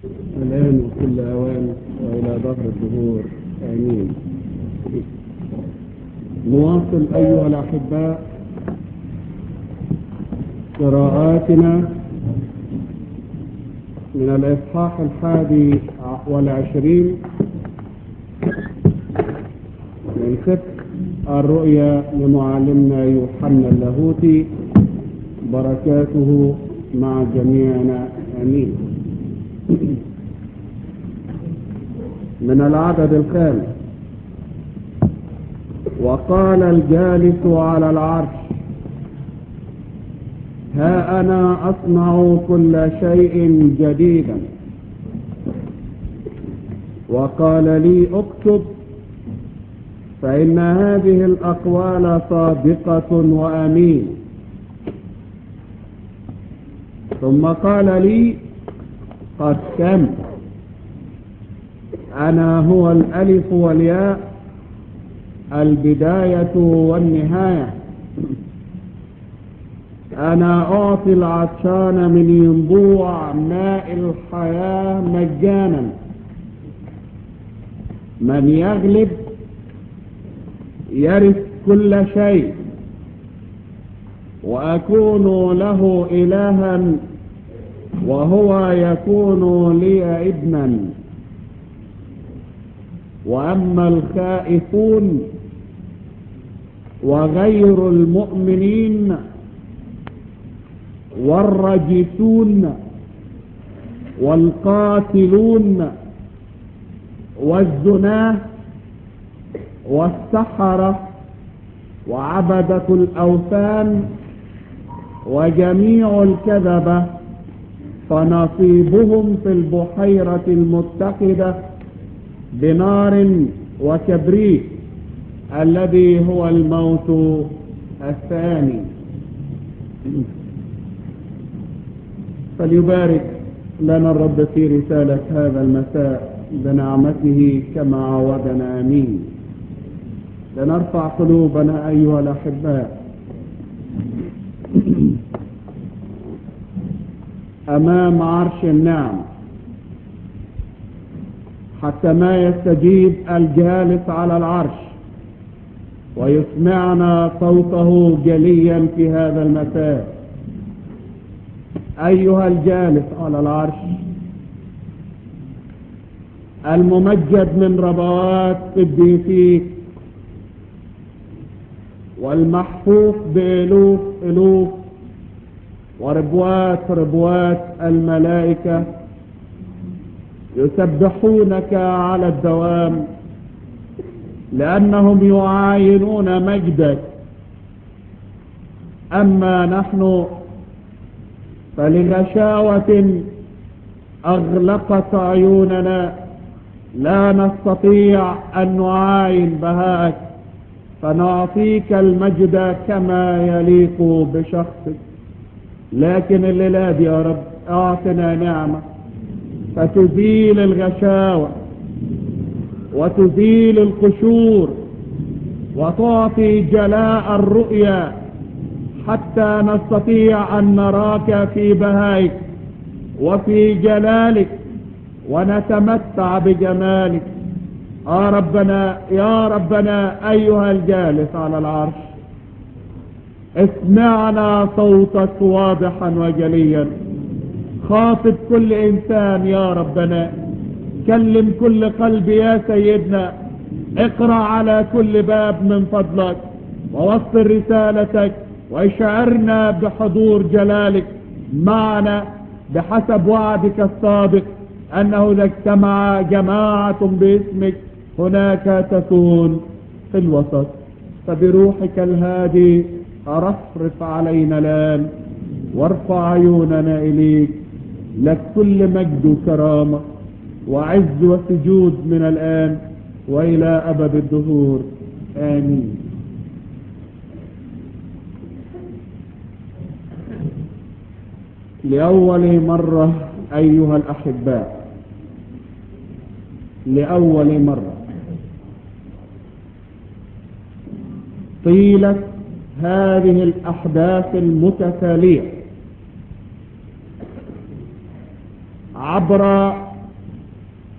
الآن وكل أوان وإلى ظهر الظهور آمين نواصل أيها الأحباء قراءاتنا من الإصحاح الحادي والعشرين من سفر الرؤيا لمعلمنا يوحنا اللاهوتي بركاته مع جميعنا امين من العدد الخامس وقال الجالس على العرش ها انا اصنع كل شيء جديدا وقال لي اكتب فإن هذه الأقوال صادقة وأمين ثم قال لي قد تم أنا هو الألف والياء البداية والنهاية أنا أعطي العطشان من ينبوع ماء الحياة مجانا من يغلب يرث كل شيء وأكون له إلها وهو يكون لي ابنا وأما الخائفون وغير المؤمنين والرجسون والقاتلون والزناه والسحرة وعبدة الأوثان وجميع الكذبة فنصيبهم في البحيرة المتقدة بنار وكبريت الذي هو الموت الثاني فليبارك لنا الرب في رسالة هذا المساء بنعمته كما عودنا امين لنرفع قلوبنا أيها الأحباء أمام عرش النعم حتى ما يستجيب الجالس على العرش ويسمعنا صوته جليا في هذا المساء أيها الجالس على العرش الممجد من ربوات قديسيك والمحفوف بألوف ألوف وربوات ربوات الملائكة يسبحونك على الدوام لأنهم يعاينون مجدك أما نحن فلغشاوة أغلقت عيوننا لا نستطيع أن نعاين بهائك فنعطيك المجد كما يليق بشخصك لكن الليلة دي يا رب اعطنا نعمة فتزيل الغشاوة وتزيل القشور وتعطي جلاء الرؤيا حتى نستطيع أن نراك في بهائك وفي جلالك ونتمتع بجمالك يا ربنا يا ربنا أيها الجالس على العرش اسمعنا صوتك واضحا وجليا خاطب كل إنسان يا ربنا كلم كل قلب يا سيدنا اقرأ على كل باب من فضلك ووصل رسالتك واشعرنا بحضور جلالك معنا بحسب وعدك السابق أنه إذا اجتمع جماعة باسمك هناك تكون في الوسط فبروحك الهادي رفرف علينا الآن وارفع عيوننا إليك لك كل مجد وكرامة وعز وسجود من الآن وإلى أبد الدهور آمين لأول مرة أيها الأحباء لأول مرة طيلة هذه الأحداث المتتالية عبر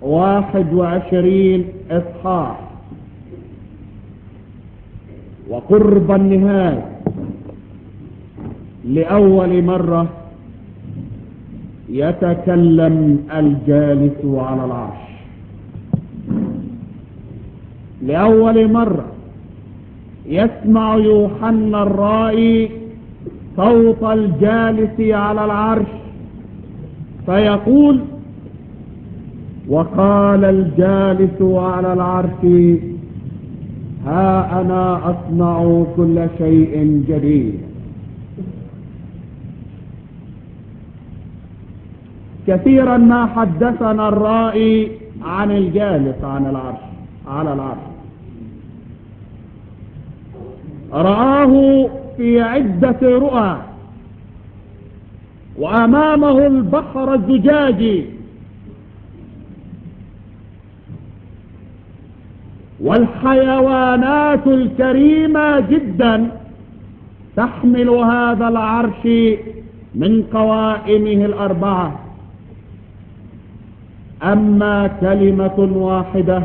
واحد وعشرين إصحاح وقرب النهاية لأول مرة يتكلم الجالس على العرش لأول مرة يسمع يوحنا الرائي صوت الجالس على العرش فيقول وقال الجالس على العرش ها أنا أصنع كل شيء جديد كثيرا ما حدثنا الرائي عن الجالس عن العرش على العرش رآه في عدة رؤى وأمامه البحر الزجاجي والحيوانات الكريمة جدا تحمل هذا العرش من قوائمه الأربعة أما كلمة واحدة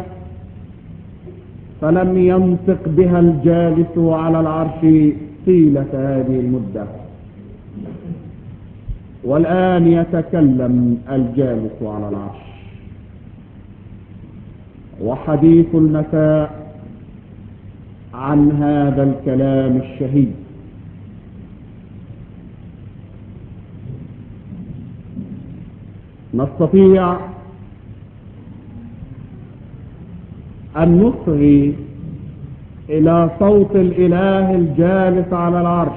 فلم ينطق بها الجالس على العرش طيلة هذه المدة والآن يتكلم الجالس على العرش وحديث المساء عن هذا الكلام الشهيد نستطيع أن نصغي إلى صوت الإله الجالس على العرش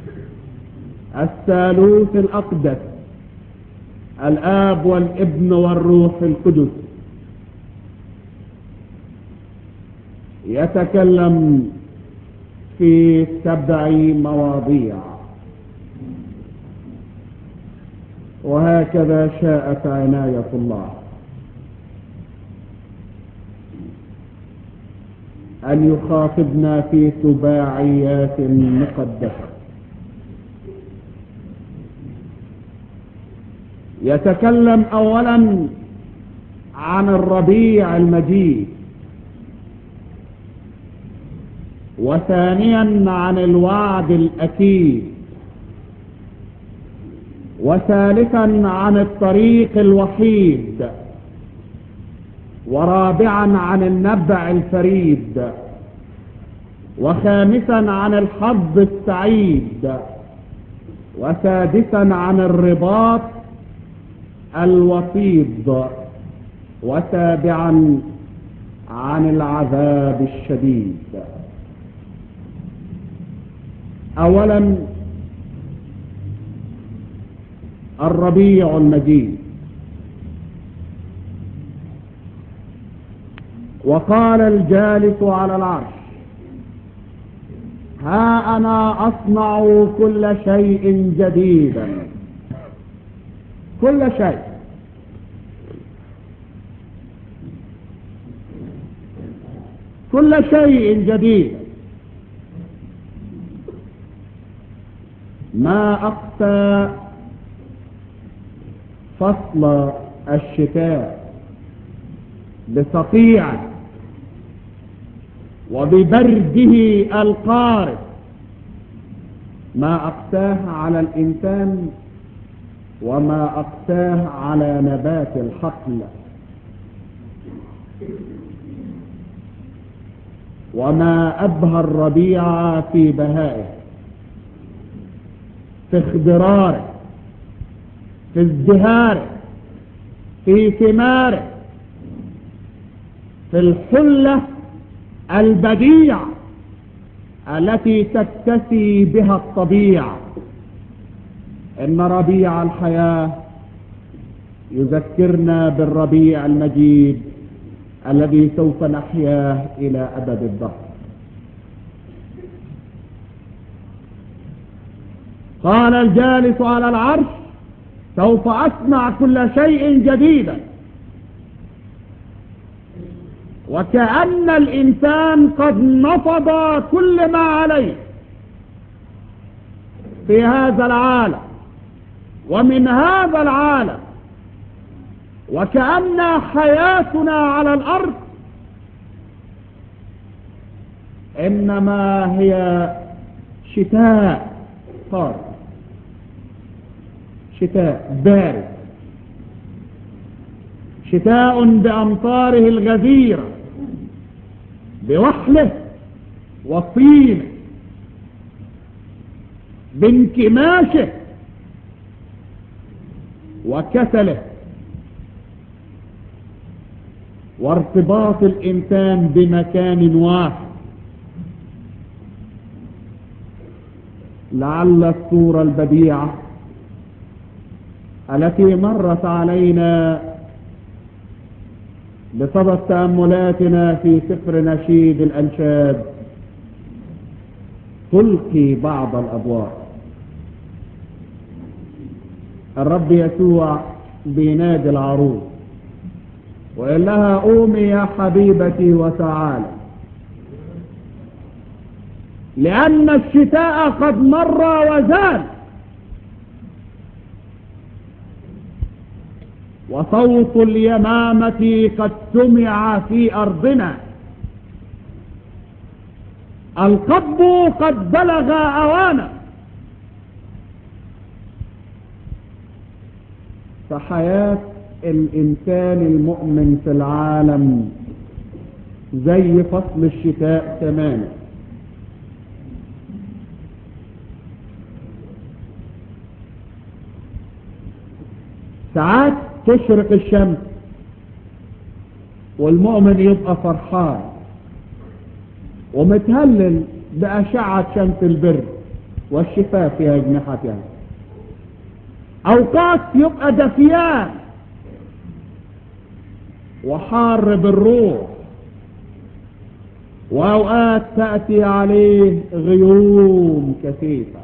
الثالوث الأقدس الآب والابن والروح القدس يتكلم في سبع مواضيع وهكذا شاءت عناية الله أن يخاطبنا في سباعيات مقدسة يتكلم أولا عن الربيع المجيد وثانيا عن الوعد الأكيد وثالثا عن الطريق الوحيد ورابعا عن النبع الفريد وخامسا عن الحظ السعيد وسادسا عن الرباط الوطيد وسابعا عن العذاب الشديد اولا الربيع المجيد وقال الجالس على العرش ها انا اصنع كل شيء جديدا كل شيء كل شيء جديد ما أقسى فصل الشتاء بسطيعه وببرده القارب ما أقساه على الإنسان وما أقساه على نبات الحقل وما أبهى الربيع في بهائه في اخضراره في ازدهاره في ثماره في الحلة البديع التي تكتسي بها الطبيعة إن ربيع الحياة يذكرنا بالربيع المجيد الذي سوف نحياه إلى أبد الدهر قال الجالس على العرش سوف أصنع كل شيء جديدا وكأن الإنسان قد نفض كل ما عليه في هذا العالم ومن هذا العالم وكأن حياتنا على الأرض إنما هي شتاء صار شتاء بارد شتاء بأمطاره الغزيرة بوحله وطينه بانكماشه وكسله وارتباط الإنسان بمكان واحد لعل الصورة البديعة التي مرت علينا بصدد تأملاتنا في سفر نشيد الأنشاد تلقي بعض الأبواب الرب يسوع بينادي العروس وقال لها قومي يا حبيبتي وتعالى لأن الشتاء قد مر وزال وصوت اليمامة قد سمع في أرضنا القبض قد بلغ أوانا فحياة الإنسان المؤمن في العالم زي فصل الشتاء تماما ساعات تشرق الشمس والمؤمن يبقى فرحان ومتهلل بأشعة شمس البر والشفاء في أجنحتها أوقات يبقى دفيان وحار بالروح وأوقات تأتي عليه غيوم كثيفة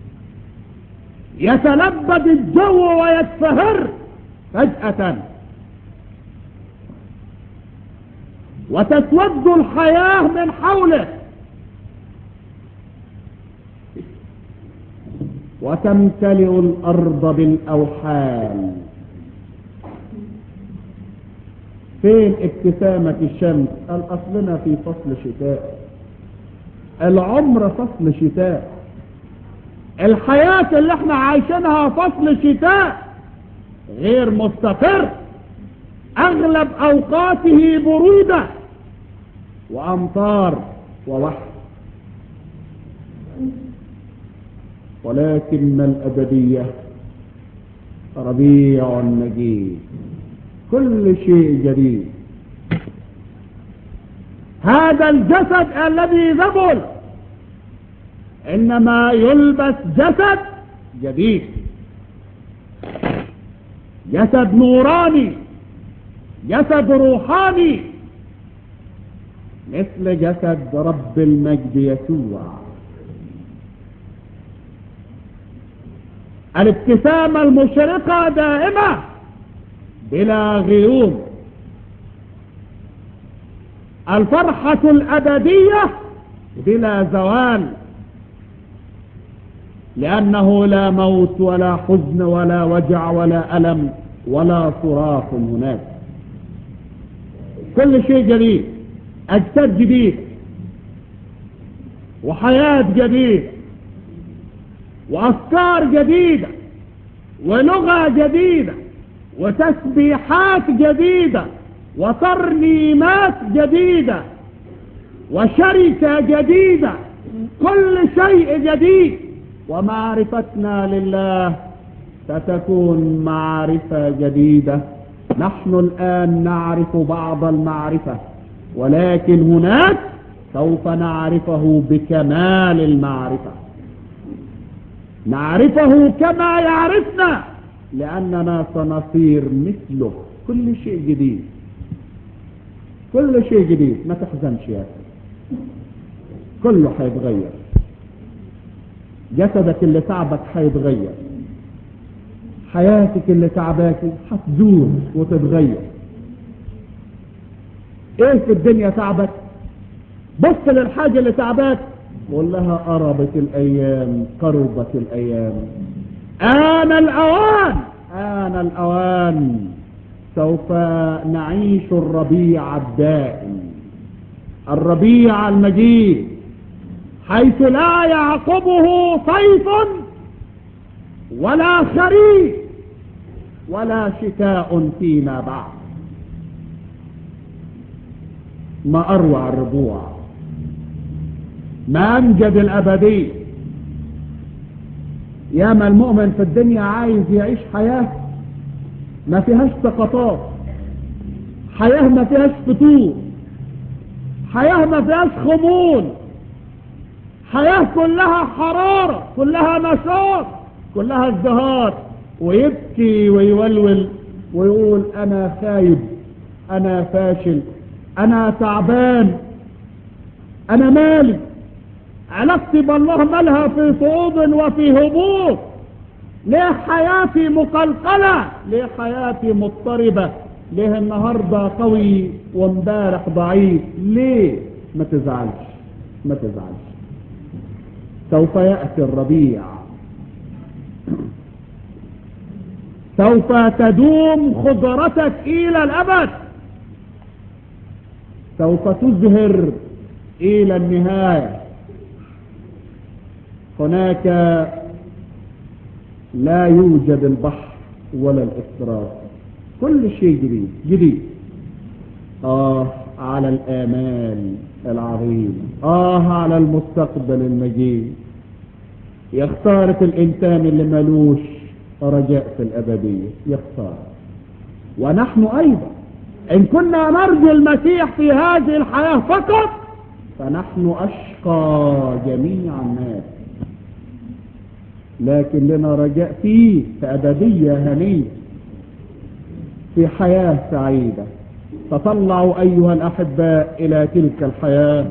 يتلبد الجو ويتفهر فجأة وتسود الحياة من حوله وتمتلئ الأرض بالأوحال فين ابتسامة الشمس قال أصلنا في فصل شتاء العمر فصل شتاء الحياة اللي احنا عايشينها فصل شتاء غير مستقر اغلب اوقاته برودة وامطار ووحل ولكن الابدية ربيع مجيد كل شيء جديد هذا الجسد الذي ذبل انما يلبس جسد جديد جسد نوراني جسد روحاني مثل جسد رب المجد يسوع الابتسامة المشرقة دائمة بلا غيوم الفرحة الأبدية بلا زوال لأنه لا موت ولا حزن ولا وجع ولا ألم ولا صراخ هناك كل شيء جديد أجساد جديد وحياة جديدة وأفكار جديدة ولغة جديدة وتسبيحات جديدة وترنيمات جديدة وشركة جديدة كل شيء جديد ومعرفتنا لله ستكون معرفة جديدة نحن الآن نعرف بعض المعرفة ولكن هناك سوف نعرفه بكمال المعرفة نعرفه كما يعرفنا لأننا سنصير مثله كل شيء جديد كل شيء جديد ما تحزنش يا أخي كله حيتغير جسدك اللي تعبك حيتغير حياتك اللي تعباكي هتزول وتتغير ايه في الدنيا تعبك بص للحاجة اللي تعباك قول لها قربت الايام قربت الايام آن الاوان آن الاوان سوف نعيش الربيع الدائم الربيع المجيد حيث لا يعقبه صيف ولا خريف ولا شتاء فيما بعد ما أروع الربوع ما أمجد الأبدي ياما المؤمن في الدنيا عايز يعيش حياة ما فيهاش سقطات حياة ما فيهاش فتور حياة ما فيهاش خمول حياة كلها حرارة كلها نشاط كلها ازدهار ويبكي ويولول ويقول انا خايب انا فاشل انا تعبان انا مالي علاقتي بالله مالها في صعود وفي هبوط ليه حياتي مقلقلة ليه حياتي مضطربة ليه النهاردة قوي وامبارح ضعيف ليه ما تزعلش ما تزعلش سوف يأتي الربيع سوف تدوم خضرتك إلى الأبد سوف تزهر إلى النهاية هناك لا يوجد البحر ولا الاضطراب كل شيء جديد جديد آه على الآمال العظيمة آه على المستقبل المجيد يا خسارة الإنسان اللي ملوش رجاء في الأبدية يا خسارة ونحن أيضا إن كنا نرجو المسيح في هذه الحياة فقط فنحن أشقى جميع الناس لكن لنا رجاء فيه في أبدية هنية في حياة سعيدة تطلعوا أيها الأحباء إلى تلك الحياة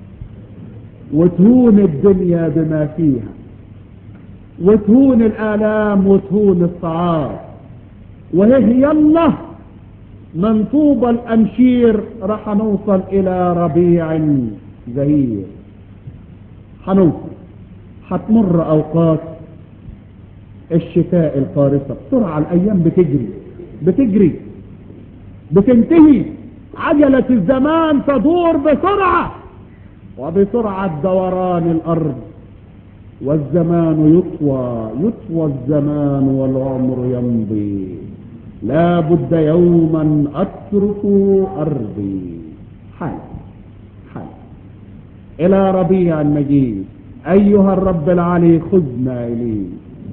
وتهون الدنيا بما فيها وتهون الآلام وتهون الصعاب وهي يلا من طوبى الأمشير راح نوصل إلى ربيع زهير حنوصل حتمر أوقات الشتاء القارصة بسرعة الأيام بتجري بتجري بتنتهي عجلة الزمان تدور بسرعة وبسرعة دوران الأرض والزمان يطوى يطوى الزمان والعمر يمضي لا بد يوما أترك أرضي حال حال إلى ربيع المجيد أيها الرب العلي خذنا إليه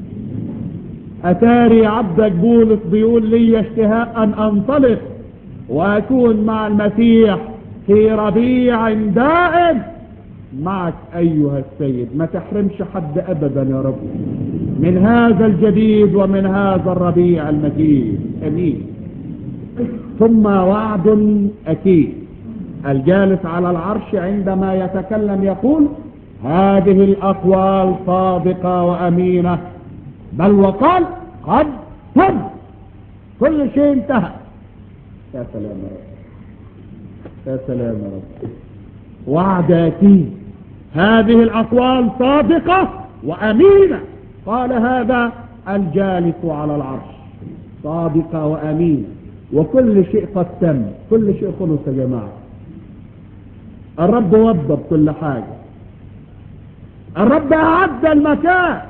أتاري عبدك بولس بيقول لي اشتهاء أن أنطلق وأكون مع المسيح في ربيع دائم معك أيها السيد ما تحرمش حد أبدا يا رب من هذا الجديد ومن هذا الربيع المجيد أمين ثم وعد أكيد الجالس على العرش عندما يتكلم يقول هذه الأقوال صادقة وأمينة بل وقال قد تم كل شيء انتهى يا سلام يا رب يا سلام يا رب وعد أكيد هذه الأقوال صادقة وأمينة قال هذا الجالس على العرش صادقة وأمينة وكل شيء قد تم كل شيء خلص يا جماعة الرب وضب كل حاجة الرب أعد المكان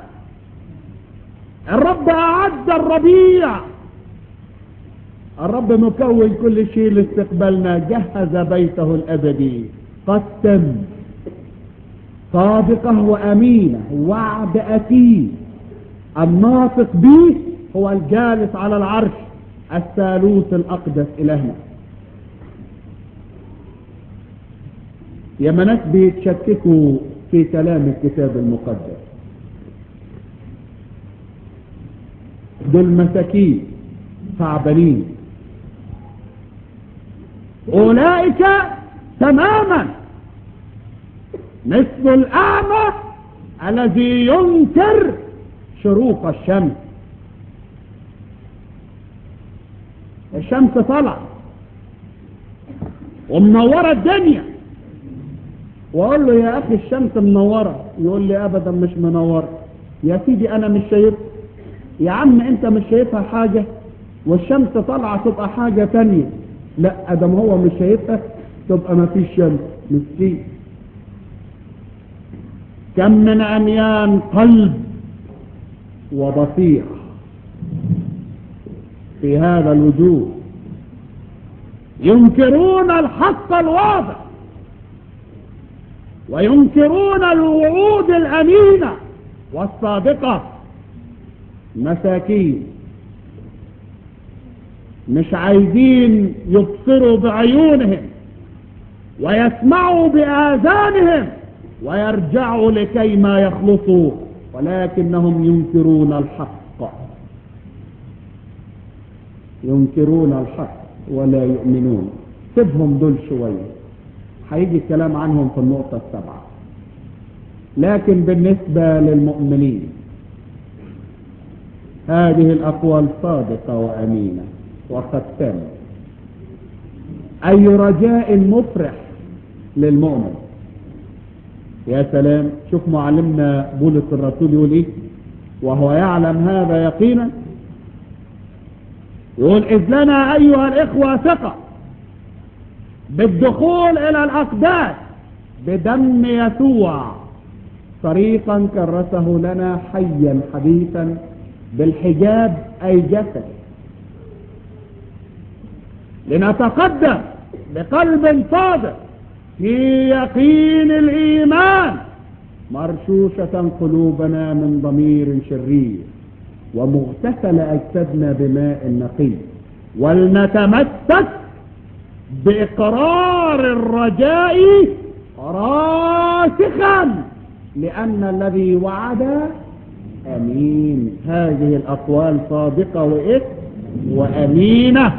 الرب أعد الربيع الرب مكون كل شيء لاستقبالنا جهز بيته الأبدي قد تم صادقة وأمينة وعد أكيد الناطق به هو الجالس على العرش الثالوث الأقدس إلهنا يا ناس بيتشككوا في كلام الكتاب المقدس دول مساكين تعبانين أولئك تماما مثل الأعمى الذي ينكر شروق الشمس الشمس طلع ومنورة الدنيا واقول له يا اخي الشمس منورة يقول لي ابدا مش منورة يا سيدي انا مش شايف يا عم انت مش شايفها حاجة والشمس طالعة تبقى حاجة تانية لا ادم هو مش شايفها تبقى ما فيش شمس مسكين كم من عميان قلب وبصيرة في هذا الوجود ينكرون الحق الواضح وينكرون الوعود الأمينة والصادقة مساكين مش عايزين يبصروا بعيونهم ويسمعوا بآذانهم ويرجعوا لكي ما يخلصوا ولكنهم ينكرون الحق ينكرون الحق ولا يؤمنون سيبهم دول شوية هيجي الكلام عنهم في النقطة السبعة لكن بالنسبة للمؤمنين هذه الأقوال صادقة وأمينة وقد تم أي رجاء مفرح للمؤمن يا سلام شوف معلمنا بولس الرسول يقول ايه وهو يعلم هذا يقينا يقول إذ لنا أيها الإخوة ثقة بالدخول إلى الأقداس بدم يسوع طريقا كرسه لنا حيا حديثا بالحجاب أي جسد لنتقدم بقلب صادق في يقين الإيمان مرشوشة قلوبنا من ضمير شرير ومغتسل أجسادنا بماء نقي ولنتمسك بإقرار الرجاء راسخا لأن الذي وعد أمين هذه الأقوال صادقة وإيه وأمينة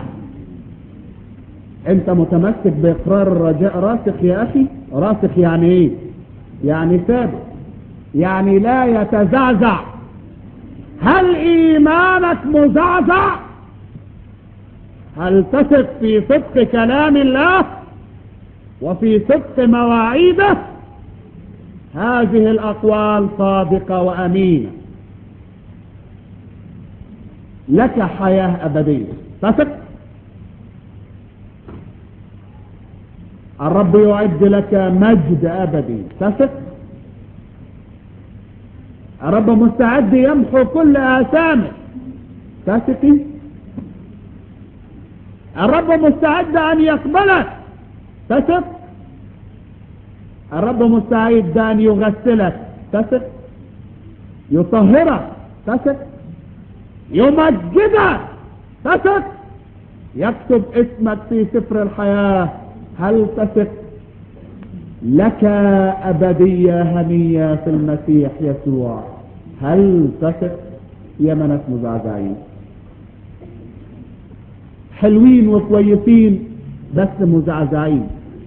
أنت متمسك بإقرار الرجاء راسخ يا أخي راسخ يعني إيه يعني ثابت يعني لا يتزعزع هل إيمانك مزعزع هل تثق في صدق كلام الله وفي صدق مواعيده هذه الأقوال صادقة وأمينة لك حياة أبدية تثق الرب يعد لك مجد أبدي تثق الرب مستعد يمحو كل آثامك تثقي الرب مستعد أن يقبلك تثق الرب مستعد أن يغسلك تثق يطهرك تثق يمجدك تثق يكتب اسمك في سفر الحياة هل تثق لك أبدية هنية في المسيح يسوع هل تثق يا منك مزعزعين حلوين وكويسين بس مزعزعين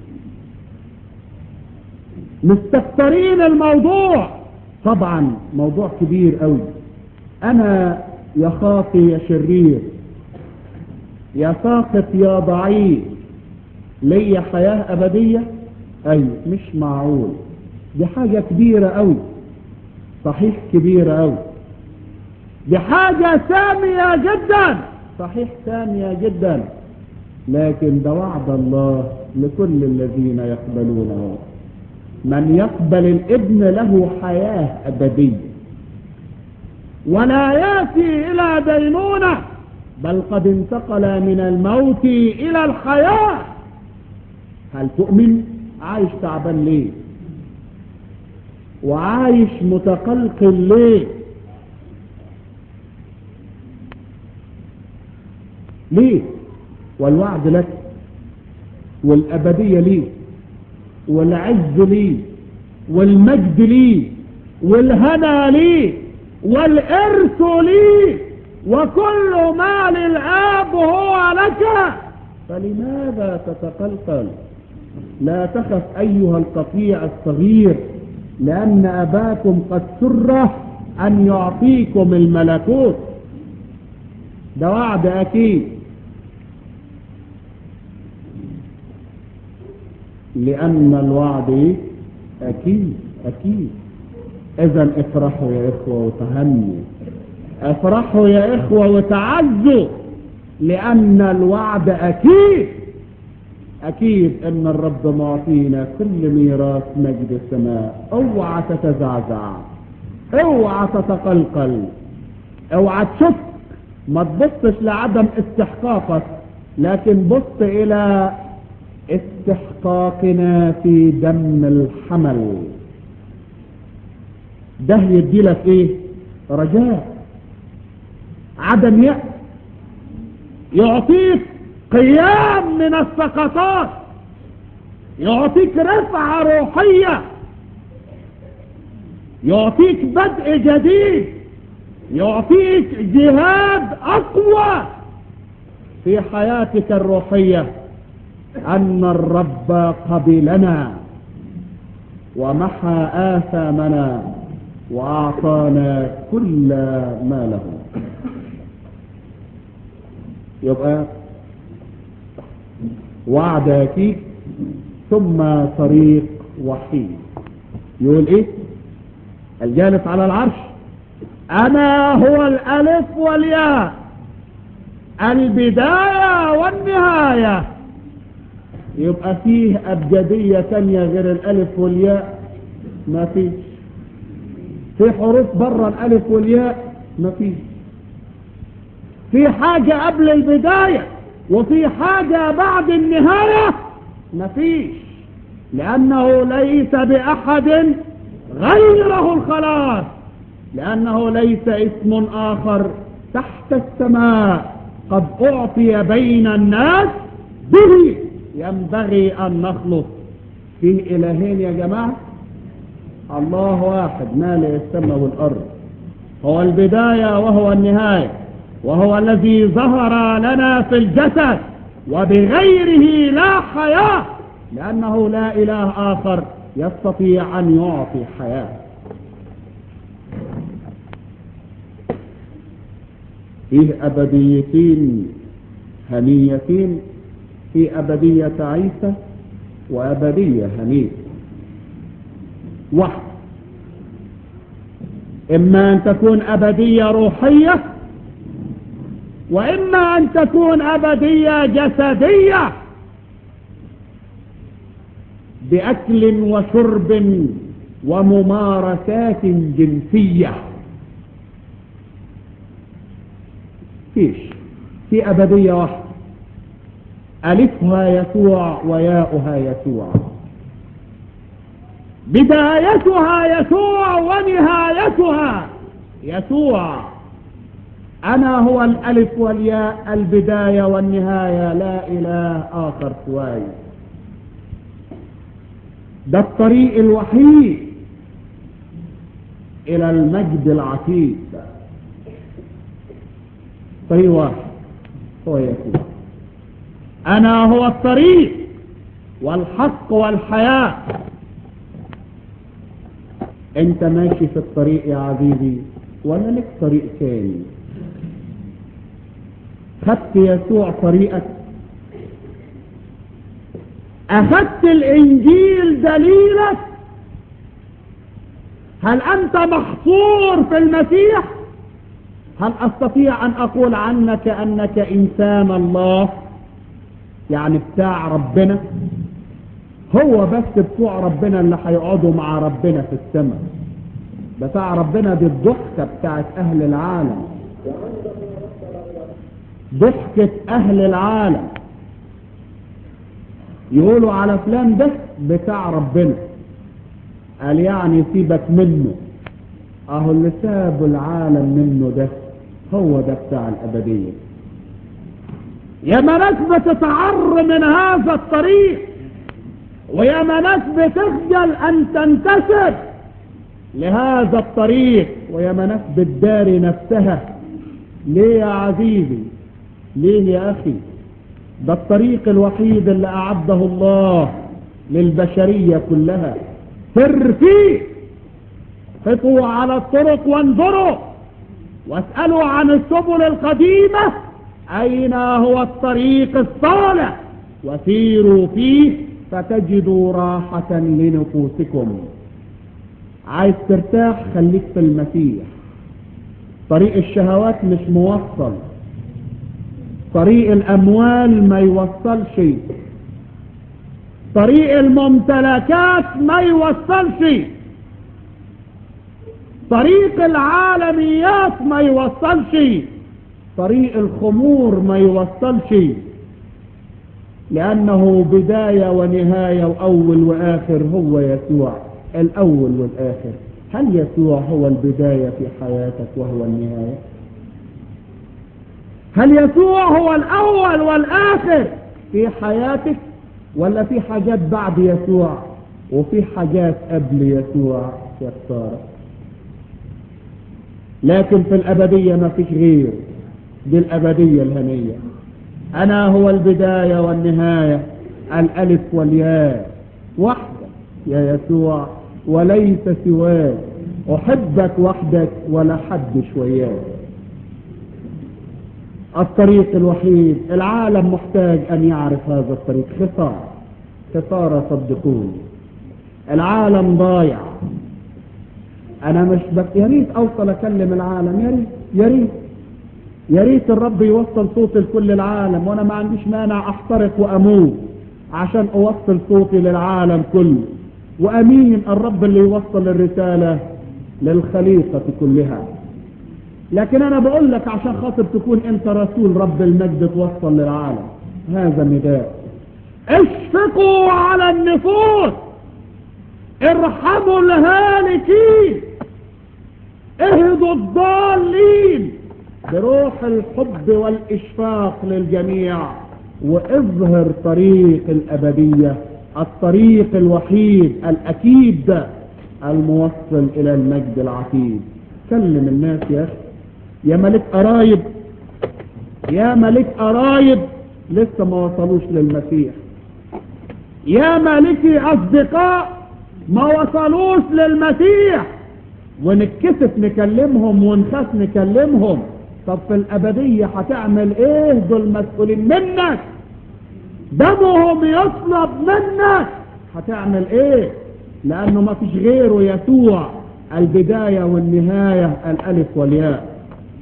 مستكترين الموضوع طبعا موضوع كبير قوي انا يا خاطي يا شرير يا ساقط يا ضعيف ليا حياة ابدية ايوه مش معقول دي حاجة كبيرة قوي صحيح كبيرة قوي دي حاجة سامية جدا صحيح سامية جدا لكن ده وعد الله لكل الذين يقبلونه من يقبل الابن له حياة أبدية ولا يأتي إلى دينونة بل قد انتقل من الموت إلى الحياة هل تؤمن عايش تعبان ليه وعايش متقلقل ليه ليه والوعد لك والأبدية ليه والعز ليه والمجد ليه والهنا ليه والإرث ليه وكل ما للآب هو لك فلماذا تتقلقل لا تخف أيها القطيع الصغير لأن أباكم قد سر أن يعطيكم الملكوت ده وعد أكيد لأن الوعد أكيد أكيد إذا افرحوا يا إخوة وتهنوا افرحوا يا إخوة وتعزوا لأن الوعد أكيد أكيد أن الرب معطينا كل ميراث مجد السماء اوعى تتزعزع اوعى تتقلقل اوعى تشك ما تبصش لعدم استحقاقك لكن بص إلى استحقاقنا في دم الحمل ده يدي لك ايه رجاء عدم يأس يعطيك قيام من السقطات يعطيك رفعة روحية يعطيك بدء جديد يعطيك جهاد أقوى في حياتك الروحية أن الرب قبلنا ومحى آثامنا وأعطانا كل ما له يبقى وعد أكيد ثم طريق وحيد يقول ايه الجالس على العرش انا هو الالف والياء البداية والنهاية يبقى فيه ابجدية تانية غير الالف والياء ما فيش في حروف بره الالف والياء ما فيش في حاجة قبل البداية وفي حاجة بعد النهاية مفيش لأنه ليس بأحد غيره الخلاص لأنه ليس اسم آخر تحت السماء قد أعطي بين الناس به ينبغي أن نخلص فيه إلهين يا جماعة الله واحد مالئ السماء والأرض هو البداية وهو النهاية وهو الذي ظهر لنا في الجسد وبغيره لا حياة لأنه لا إله آخر يستطيع أن يعطي حياة فيه أبديتين هنيتين في أبدية عيسى وأبدية هنية واحد إما أن تكون أبدية روحية وإما أن تكون أبدية جسدية بأكل وشرب وممارسات جنسية فيش في أبدية واحدة ألفها يسوع وياؤها يسوع بدايتها يسوع ونهايتها يسوع أنا هو الألف والياء البداية والنهاية لا إله آخر سواي ده الطريق الوحيد إلى المجد العتيد طريق واحد هو يسوع أنا هو الطريق والحق والحياة أنت ماشي في الطريق يا عزيزي ولا لك طريق ثاني خدت يسوع طريقك أخذت الإنجيل دليلك هل أنت محصور في المسيح هل أستطيع أن أقول عنك أنك إنسان الله يعني بتاع ربنا هو بس بتوع ربنا اللي هيقعدوا مع ربنا في السماء بتاع ربنا دي الضحكة بتاعت أهل العالم ضحكة أهل العالم يقولوا على فلان ده بتاع ربنا قال يعني سيبك منه اهو اللي ساب العالم منه ده هو ده بتاع الأبدية يا ناس بتتعر من هذا الطريق ويا ناس بتخجل أن تنتسب لهذا الطريق ويا ناس بتداري نفسها ليه يا عزيزي ليه يا أخي ده الطريق الوحيد اللي أعده الله للبشرية كلها سر فيه خطوا على الطرق وانظروا واسألوا عن السبل القديمة أين هو الطريق الصالح وسيروا فيه فتجدوا راحة لنفوسكم عايز ترتاح خليك في المسيح طريق الشهوات مش موصل طريق الاموال ما يوصلش طريق الممتلكات ما يوصلش طريق العالميات ما يوصلش طريق الخمور ما يوصلش لأنه بداية ونهاية وأول وآخر هو يسوع الأول والآخر هل يسوع هو البداية في حياتك وهو النهاية هل يسوع هو الأول والآخر في حياتك ولا في حاجات بعد يسوع وفي حاجات قبل يسوع يا خسارة لكن في الأبدية ما فيش غير دي الأبدية الهنية أنا هو البداية والنهاية الألف والياء وحدك يا يسوع وليس سواك أحبك وحدك ولا حد شوياك الطريق الوحيد العالم محتاج أن يعرف هذا الطريق خسارة خسارة صدقوني العالم ضايع أنا مش بس يا ريت أوصل أكلم العالم يا ريت يا ريت يا ريت الرب يوصل صوتي لكل العالم وأنا ما عنديش مانع أحترق وأموت عشان أوصل صوتي للعالم كله وأمين الرب اللي يوصل الرسالة للخليقة كلها لكن أنا بقول لك عشان خاطر تكون أنت رسول رب المجد توصل للعالم هذا نداء اشفقوا على النفوس ارحموا الهالكين اهدوا الضالين بروح الحب والاشفاق للجميع واظهر طريق الابدية الطريق الوحيد الاكيد الموصل الى المجد العتيد كلم الناس يا اخي يا ملك قرايب يا ملك قرايب لسه ما وصلوش للمسيح يا ملكي اصدقاء ما وصلوش للمسيح ونتكسف نكلمهم ونخاف نكلمهم طب في الابدية هتعمل ايه دول مسؤولين منك دمهم يطلب منك هتعمل ايه لانه ما فيش غيره يسوع البداية والنهاية الالف والياء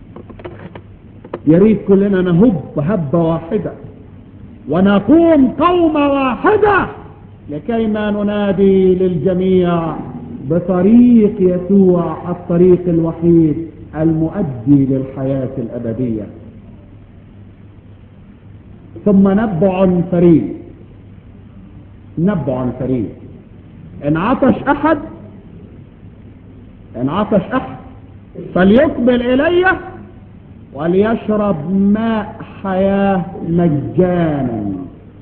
يا ريت كلنا نهب هبة واحدة ونقوم قومة واحدة لكي ما ننادي للجميع بطريق يسوع الطريق الوحيد المؤدي للحياة الأبدية ثم نبع فريد نبع فريد إن عطش أحد إن عطش أحد فليقبل إلي وليشرب ماء حياة مجانا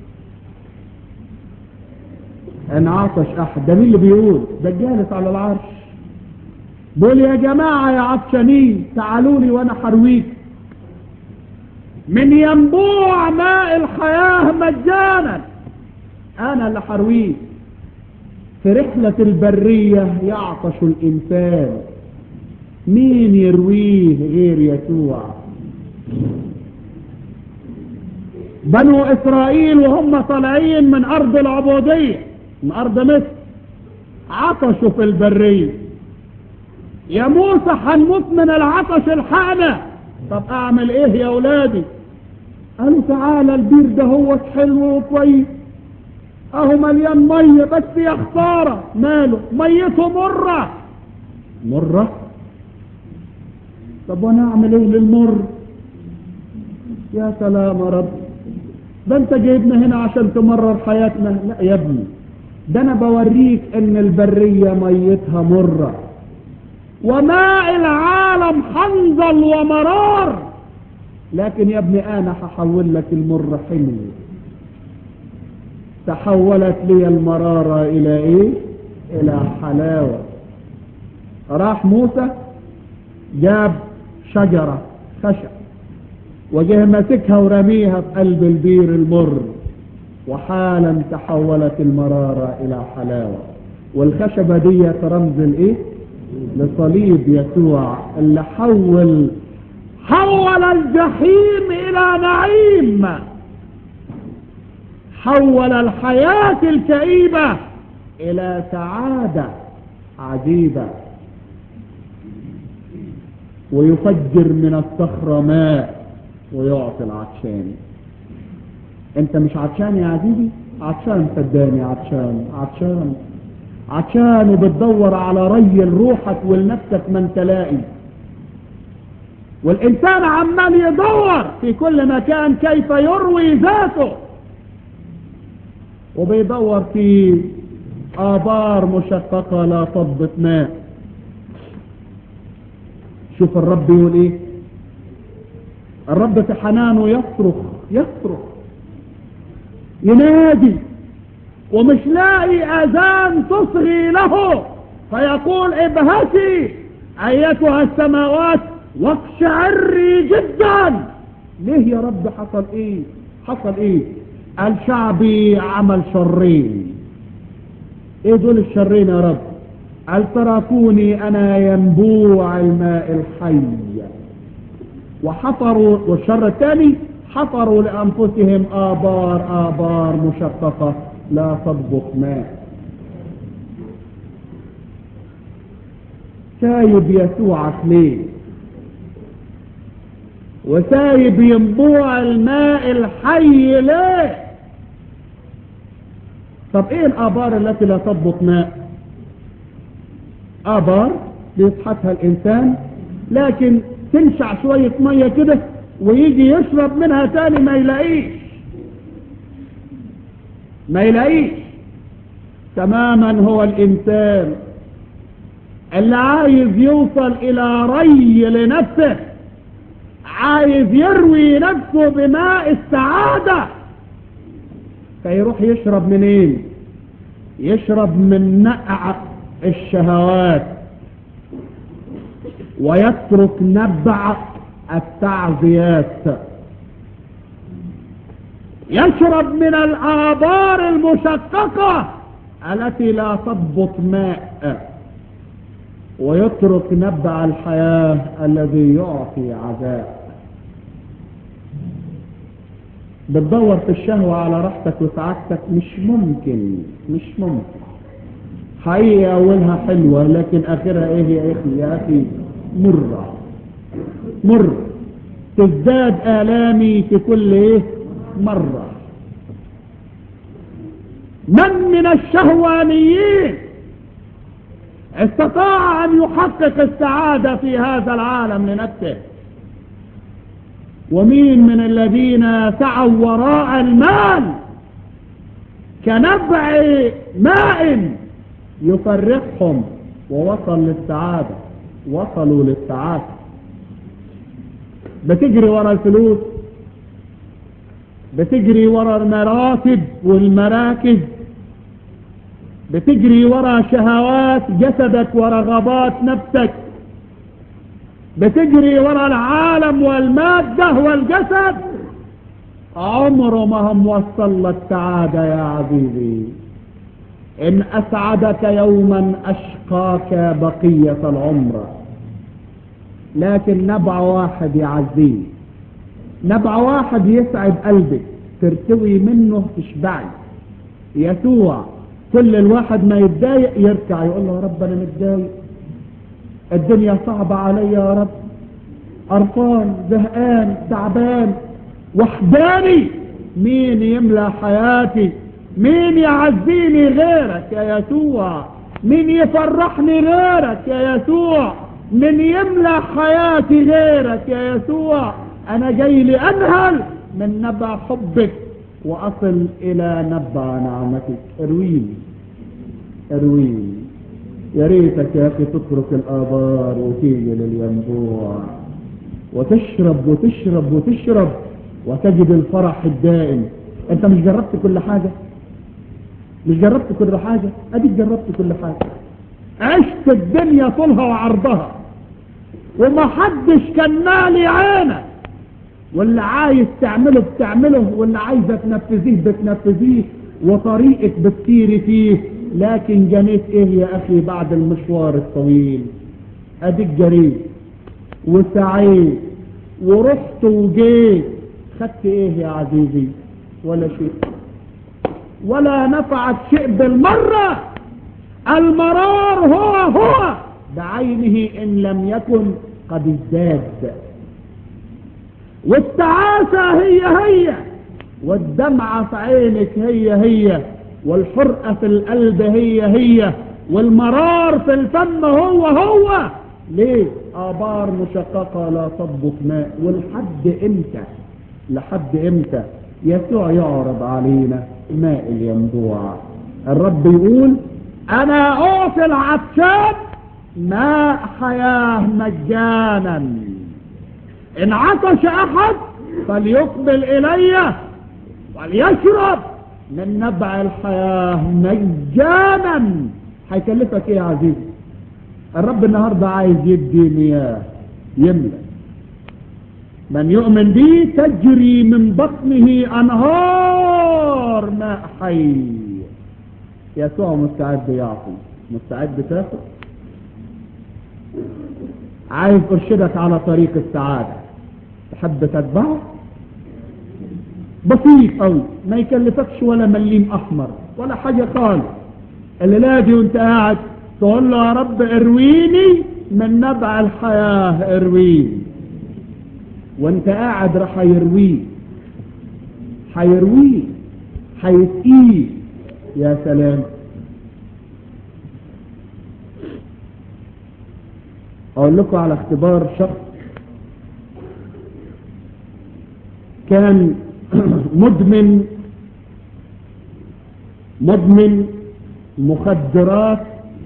ان عطش احد ده مين اللي بيقول ده جالس على العرش بيقول يا جماعة يا عطشانين تعالوا لي وانا حرويك من ينبوع ماء الحياة مجانا انا اللي حرويك في رحلة البرية يعطش الانسان مين يرويه غير يسوع بنو اسرائيل وهم طالعين من ارض العبودية من ارض مصر عطشوا في البرية يا موسى هنموت من العطش الحقنا طب اعمل ايه يا اولادي قالوا تعالى البير ده هو حلو وكويس اهو مليان ميه بس يا خساره ماله ميته مره مره طب وانا اعمل ايه للمر يا سلام يا رب ده انت جايبنا هنا عشان تمرر حياتنا لا يا ابني ده انا بوريك ان البرية ميتها مرة وماء العالم حنظل ومرار لكن يا ابني انا هحول لك المر حلو تحولت لي المرارة الى ايه الى حلاوة راح موسى جاب شجرة خشب وجه ماسكها ورميها في قلب البير المر وحالا تحولت المرارة الى حلاوة والخشبة دي رمز الايه لصليب يسوع اللي حول حول الجحيم الى نعيم حول الحياة الكئيبة الى سعادة عجيبة ويفجر من الصخرة ماء ويعطي العطشان انت مش عطشان يا عزيزي عطشان صدقني عطشان عطشان عطشان وبتدور على ري لروحك ولنفسك من تلاقي والإنسان عمال يدور في كل مكان كيف يروي ذاته وبيدور في آبار مشققة لا تضبط ماء شوف الرب يقول ايه الرب في حنانه يصرخ يصرخ ينادي ومش لاقي اذان تصغي له فيقول ابهتي ايتها السماوات واقشعري جدا ليه يا رب حصل ايه حصل ايه قال شعبي عمل شرين ايه دول الشرين يا رب قال تركوني انا ينبوع الماء الحي وحفروا والشر الثاني حفروا لانفسهم ابار ابار مشققه لا تضبط ماء سايب يسوعك ليه وسايب ينبوع الماء الحي ليه طب ايه الابار التي لا تضبط ماء ابار بيصحتها الانسان لكن تنشع شوية مية كده ويجي يشرب منها تاني ما يلاقيش ما يلاقيش تماما هو الانسان اللي عايز يوصل الى ري لنفسه عايز يروي نفسه بماء السعادة فيروح يشرب منين يشرب من نقع الشهوات ويترك نبع التعزيات يشرب من الآبار المشققة التي لا تضبط ماء ويترك نبع الحياة الذي يعطي عذاب بتدور في الشهوة على راحتك وسعادتك مش ممكن مش ممكن حقيقة أولها حلوة لكن آخرها إيه يا أخي يا أخي مرة مر تزداد آلامي في كل إيه مرة من من الشهوانيين استطاع أن يحقق السعادة في هذا العالم لنفسه ومين من الذين سعوا وراء المال كنبع ماء يفرحهم ووصل للسعادة وصلوا للسعادة بتجري ورا الفلوس بتجري ورا المراتب والمراكز بتجري ورا شهوات جسدك ورغبات نفسك بتجري ورا العالم والمادة والجسد عمره ما هم وصل لك سعادة يا عزيزي إن أسعدك يوما أشقاك بقية العمر لكن نبع واحد يعزيه نبع واحد يسعد قلبك ترتوي منه تشبعي يسوع كل الواحد ما يتضايق يركع يقول له يا رب انا متضايق الدنيا صعبة علي يا رب قرفان زهقان تعبان وحداني مين يملى حياتي مين يعزيني غيرك يا يسوع مين يفرحني غيرك يا يسوع من يملى حياتي غيرك يا يسوع انا جاي لانهل من نبع حبك واصل الى نبع نعمتك ارويني ارويني يا ريتك يا اخي تترك الابار وتيجي للينبوع وتشرب وتشرب وتشرب وتجد الفرح الدائم انت مش جربت كل حاجة مش جربت كل حاجة اديك جربت كل حاجة عشت الدنيا طولها وعرضها وما حدش كان مالي عينك واللي عايز تعمله بتعمله واللي عايزة تنفذيه بتنفذيه وطريقك بتسيري فيه لكن جنيت ايه يا اخي بعد المشوار الطويل اديك جريت وسعيت ورحت وجيت خدت ايه يا عزيزي ولا شيء ولا نفعت شيء بالمرة المرار هو هو بعينه ان لم يكن قد ازداد والتعاسة هي هي والدمعة في عينك هي هي والحرقة في القلب هي هي والمرار في الفم هو هو ليه آبار مشققة لا تضبط ماء والحد امتى لحد امتى يسوع يعرض علينا ماء الينبوع الرب يقول انا اعطي العطشان ماء حياة مجانا ان عطش احد فليقبل الي وليشرب من نبع الحياة مجانا هيكلفك ايه يا عزيزي الرب النهاردة عايز يدي مياه يملى من يؤمن بي تجري من بطنه انهار ماء حي يسوع مستعد يعطي مستعد تاخد عايز ارشدك على طريق السعادة تحب تتبعه بسيط قوي ما يكلفكش ولا مليم احمر ولا حاجة خالص اللي لاقي وانت قاعد تقول له يا رب ارويني من نبع الحياة ارويني وانت قاعد راح يرويه هيرويه هيسقيه يا سلام اقول لكم على اختبار شخص كان مدمن مدمن مخدرات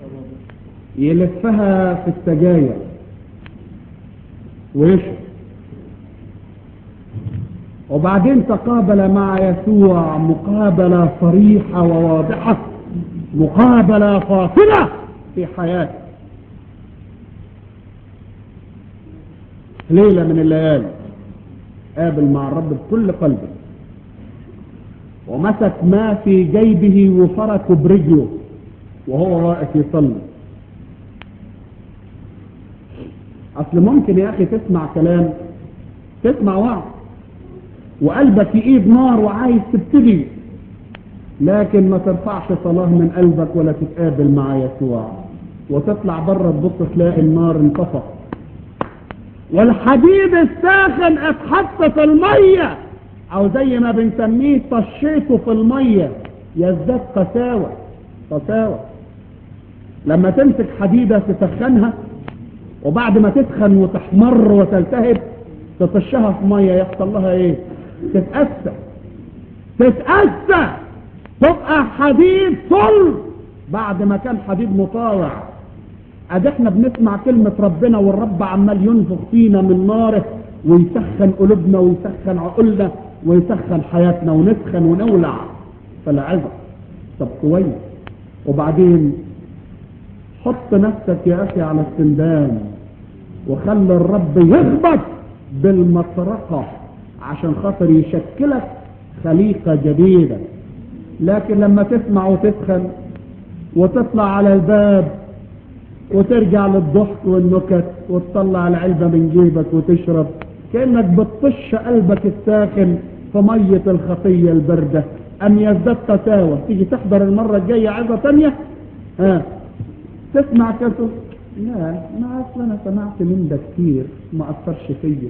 يلفها في السجاير ويشرب وبعدين تقابل مع يسوع مقابلة صريحة وواضحة مقابلة فاصلة في حياته ليلة من الليالي قابل مع الرب بكل قلبه ومسك ما في جيبه وفركه برجله وهو واقف يصلي اصل ممكن يا اخي تسمع كلام تسمع وعظ وقلبك في ايد نار وعايز تبتدي لكن ما ترفعش صلاة من قلبك ولا تتقابل مع يسوع وتطلع بره تبص تلاقي النار انطفى والحديد الساخن اتحط في المية او زي ما بنسميه طشيته في المية يزداد قساوة قساوة لما تمسك حديدة تسخنها وبعد ما تسخن وتحمر وتلتهب تطشها في مية يحصل لها ايه تتأسى تتأسى تبقى حديد صلب بعد ما كان حديد مطاوع ادي احنا بنسمع كلمة ربنا والرب عمال ينفخ فينا من ناره ويسخن قلوبنا ويسخن عقولنا ويسخن حياتنا ونسخن ونولع فالعظة طب كويس وبعدين حط نفسك يا اخي على السندان وخلي الرب يخبط بالمطرقة عشان خاطر يشكلك خليقة جديدة لكن لما تسمع وتسخن وتطلع على الباب وترجع للضحك والنكت وتطلع العلبة من جيبك وتشرب كأنك بتطش قلبك الساخن في مية الخطية البردة أم يزداد قساوة تيجي تحضر المرة الجاية عظة تانية ها تسمع كتب لا ما أصل أنا سمعت من ده كتير ما أثرش فيا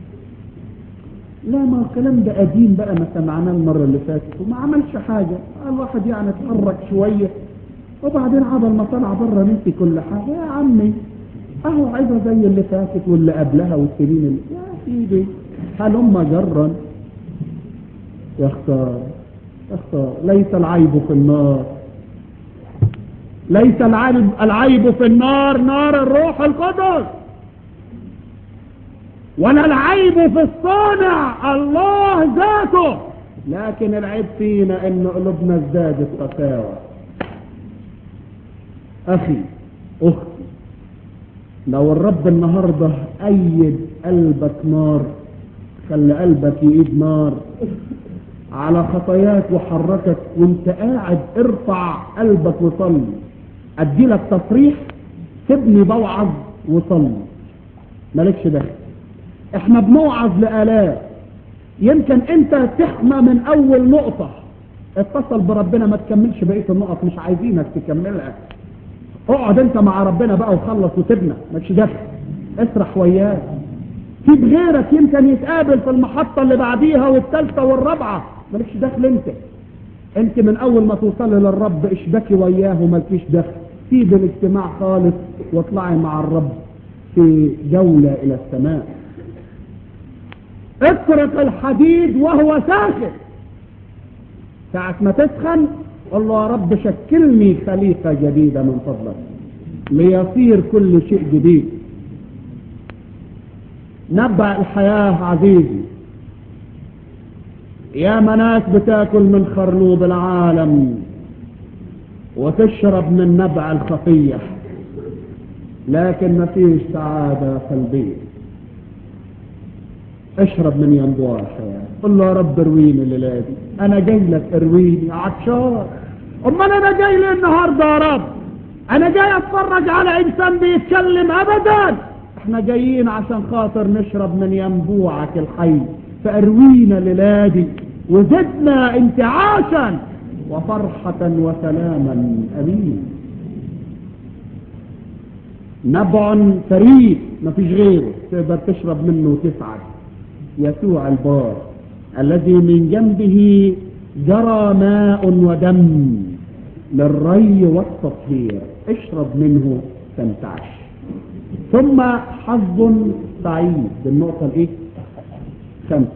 لا ما الكلام ده قديم بقى ما سمعناه المرة اللي فاتت وما عملش حاجة الواحد يعني اتحرك شوية وبعدين عبل ما طلع بره نسي كل حاجة يا عمي اهو عايزة زي اللي فاتت واللي قبلها والسنين اللي يا سيدي هلم جرا يا اختار يا اختار ليس العيب في النار ليس العيب, العيب في النار نار الروح القدس ولا العيب في الصانع الله ذاته لكن العيب فينا ان قلوبنا ازدادت قساوه اخي اختي لو الرب النهاردة ايد قلبك نار خلي قلبك يقيد نار على خطاياك وحركك وانت قاعد ارفع قلبك وصلي ادي لك تصريح سيبني بوعظ وصلي مالكش دخل احنا بنوعظ لآلاف يمكن انت تحمى من اول نقطة اتصل بربنا ما تكملش بقية النقط مش عايزينك تكملها اقعد انت مع ربنا بقى وخلص وسيبنا مالكش دخل اسرح وياه سيب غيرك يمكن يتقابل في المحطة اللي بعديها والثالثة والرابعة مالكش دخل انت انت من اول ما توصلي للرب اشبكي وياه ومالكيش دخل سيب الاجتماع خالص واطلعي مع الرب في جولة الى السماء اترك الحديد وهو ساخن ساعة ما تسخن قل له يا رب شكلني خليقة جديدة من فضلك ليصير كل شيء جديد نبع الحياة عزيزي يا مناس بتاكل من خرنوب العالم وتشرب من نبع الخطية لكن ما فيش سعادة قلبية اشرب من ينبوع الحياة قل له يا رب ارويني الليلة دي انا جاي لك ارويني عطشان امال انا جاي ليه النهارده يا رب انا جاي اتفرج على انسان بيتكلم ابدا احنا جايين عشان خاطر نشرب من ينبوعك الحي فاروينا الليلة دي وزدنا انتعاشا وفرحة وسلاما امين نبع فريد مفيش غيره تقدر تشرب منه وتسعد يسوع البار الذي من جنبه جرى ماء ودم للري والتطهير اشرب منه تنتعش ثم حظ سعيد بالنقطة الايه خمسة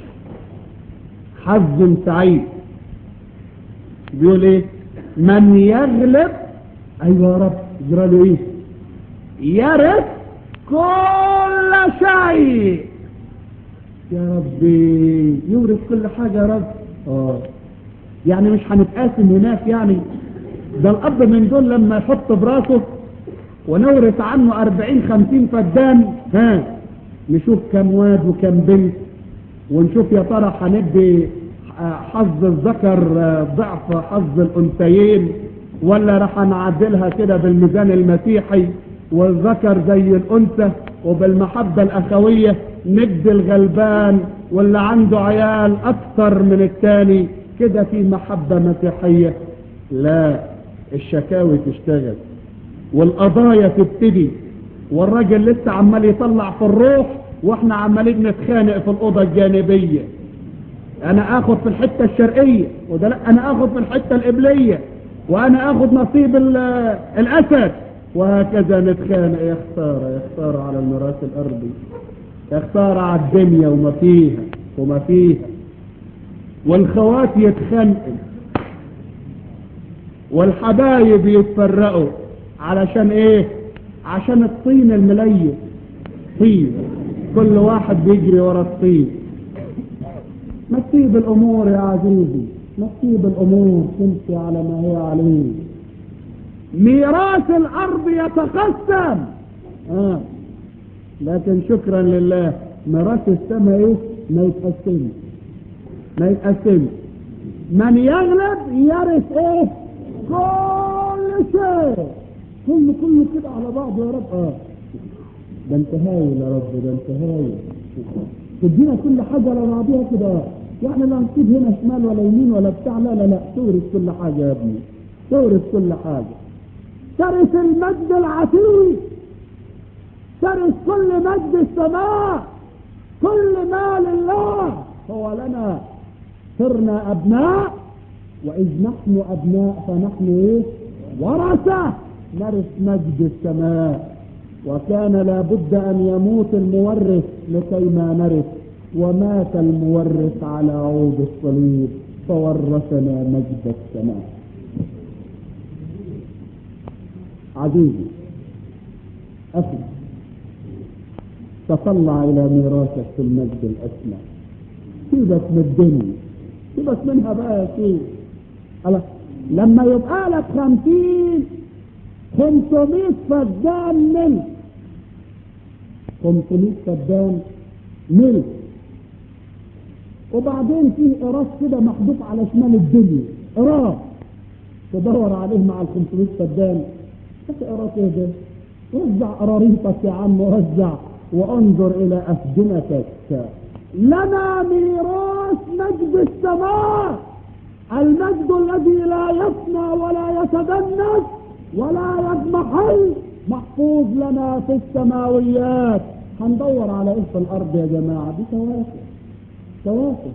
حظ سعيد بيقول ايه من يغلب ايوه يا رب يجرى له ايه يرث كل شيء يا ربي يورث كل حاجة يا رب اه يعني مش هنتقاسم هناك يعني ده الاب من دول لما يحط براسه ونورث عنه أربعين خمسين فدان ها نشوف كم واد وكم بنت ونشوف يا ترى هندي حظ الذكر ضعف حظ الانثيين ولا راح نعدلها كده بالميزان المسيحي والذكر زي الانثى وبالمحبة الاخوية ندي الغلبان واللي عنده عيال اكتر من التاني كده في محبة مسيحية لا الشكاوي تشتغل والقضايا تبتدي والراجل لسه عمال يطلع في الروح واحنا عمالين نتخانق في الاوضه الجانبيه انا اخد في الحته الشرقيه وده لا انا اخد في الحته القبليه وانا اخد نصيب الاسد وهكذا نتخانق يا خساره يا خساره على الميراث الارضي يا خساره على الدنيا وما فيها وما فيها والخوات يتخانقوا والحبايب يتفرقوا علشان ايه عشان الطين المليس طين كل واحد بيجري ورا الطين ما تسيب الامور يا عزيزي ما تسيب الامور تمشي على ما هي عليه ميراث الارض يتقسم آه. لكن شكرا لله ميراث السماء ايه ما يتقسمش ما يتقسمش من يغلب يرث ايه كل شيء كله كله كده على بعض يا رب اه ده انت هايل يا رب ده انت هايل تدينا كل حاجة على بعضها كده يعني لا نصيب هنا شمال ولا يمين ولا بتاع لا لا لا تورث كل حاجة يا ابني تورث كل حاجة ترث المجد العتيق ترث كل مجد السماء كل ما لله هو لنا صرنا أبناء وإذ نحن أبناء فنحن إيه ورثة نرث مجد السماء وكان لابد أن يموت المورث لكي ما نرث ومات المورث على عود الصليب فورثنا مجد السماء عزيزي أخي تطلع إلى ميراثك في المجد الأسمى سيبك من الدنيا سيبك منها بقى يا سيدي لما يبقى لك خمسين خمسمائة فدان ملك خمسمائة فدان ملك وبعدين في قراص كده محذوف على شمال الدنيا قراص تدور عليه مع ال 500 فدان بس قراص ايه ده؟ وزع قراريطك يا عم وزع وانظر الى افدنتك لنا ميراث مجد السماء المجد الذي لا يفنى ولا يتدنس ولا يضمحل محفوظ لنا في السماويات هندور على ايه في الارض يا جماعة دي كوارث كوارث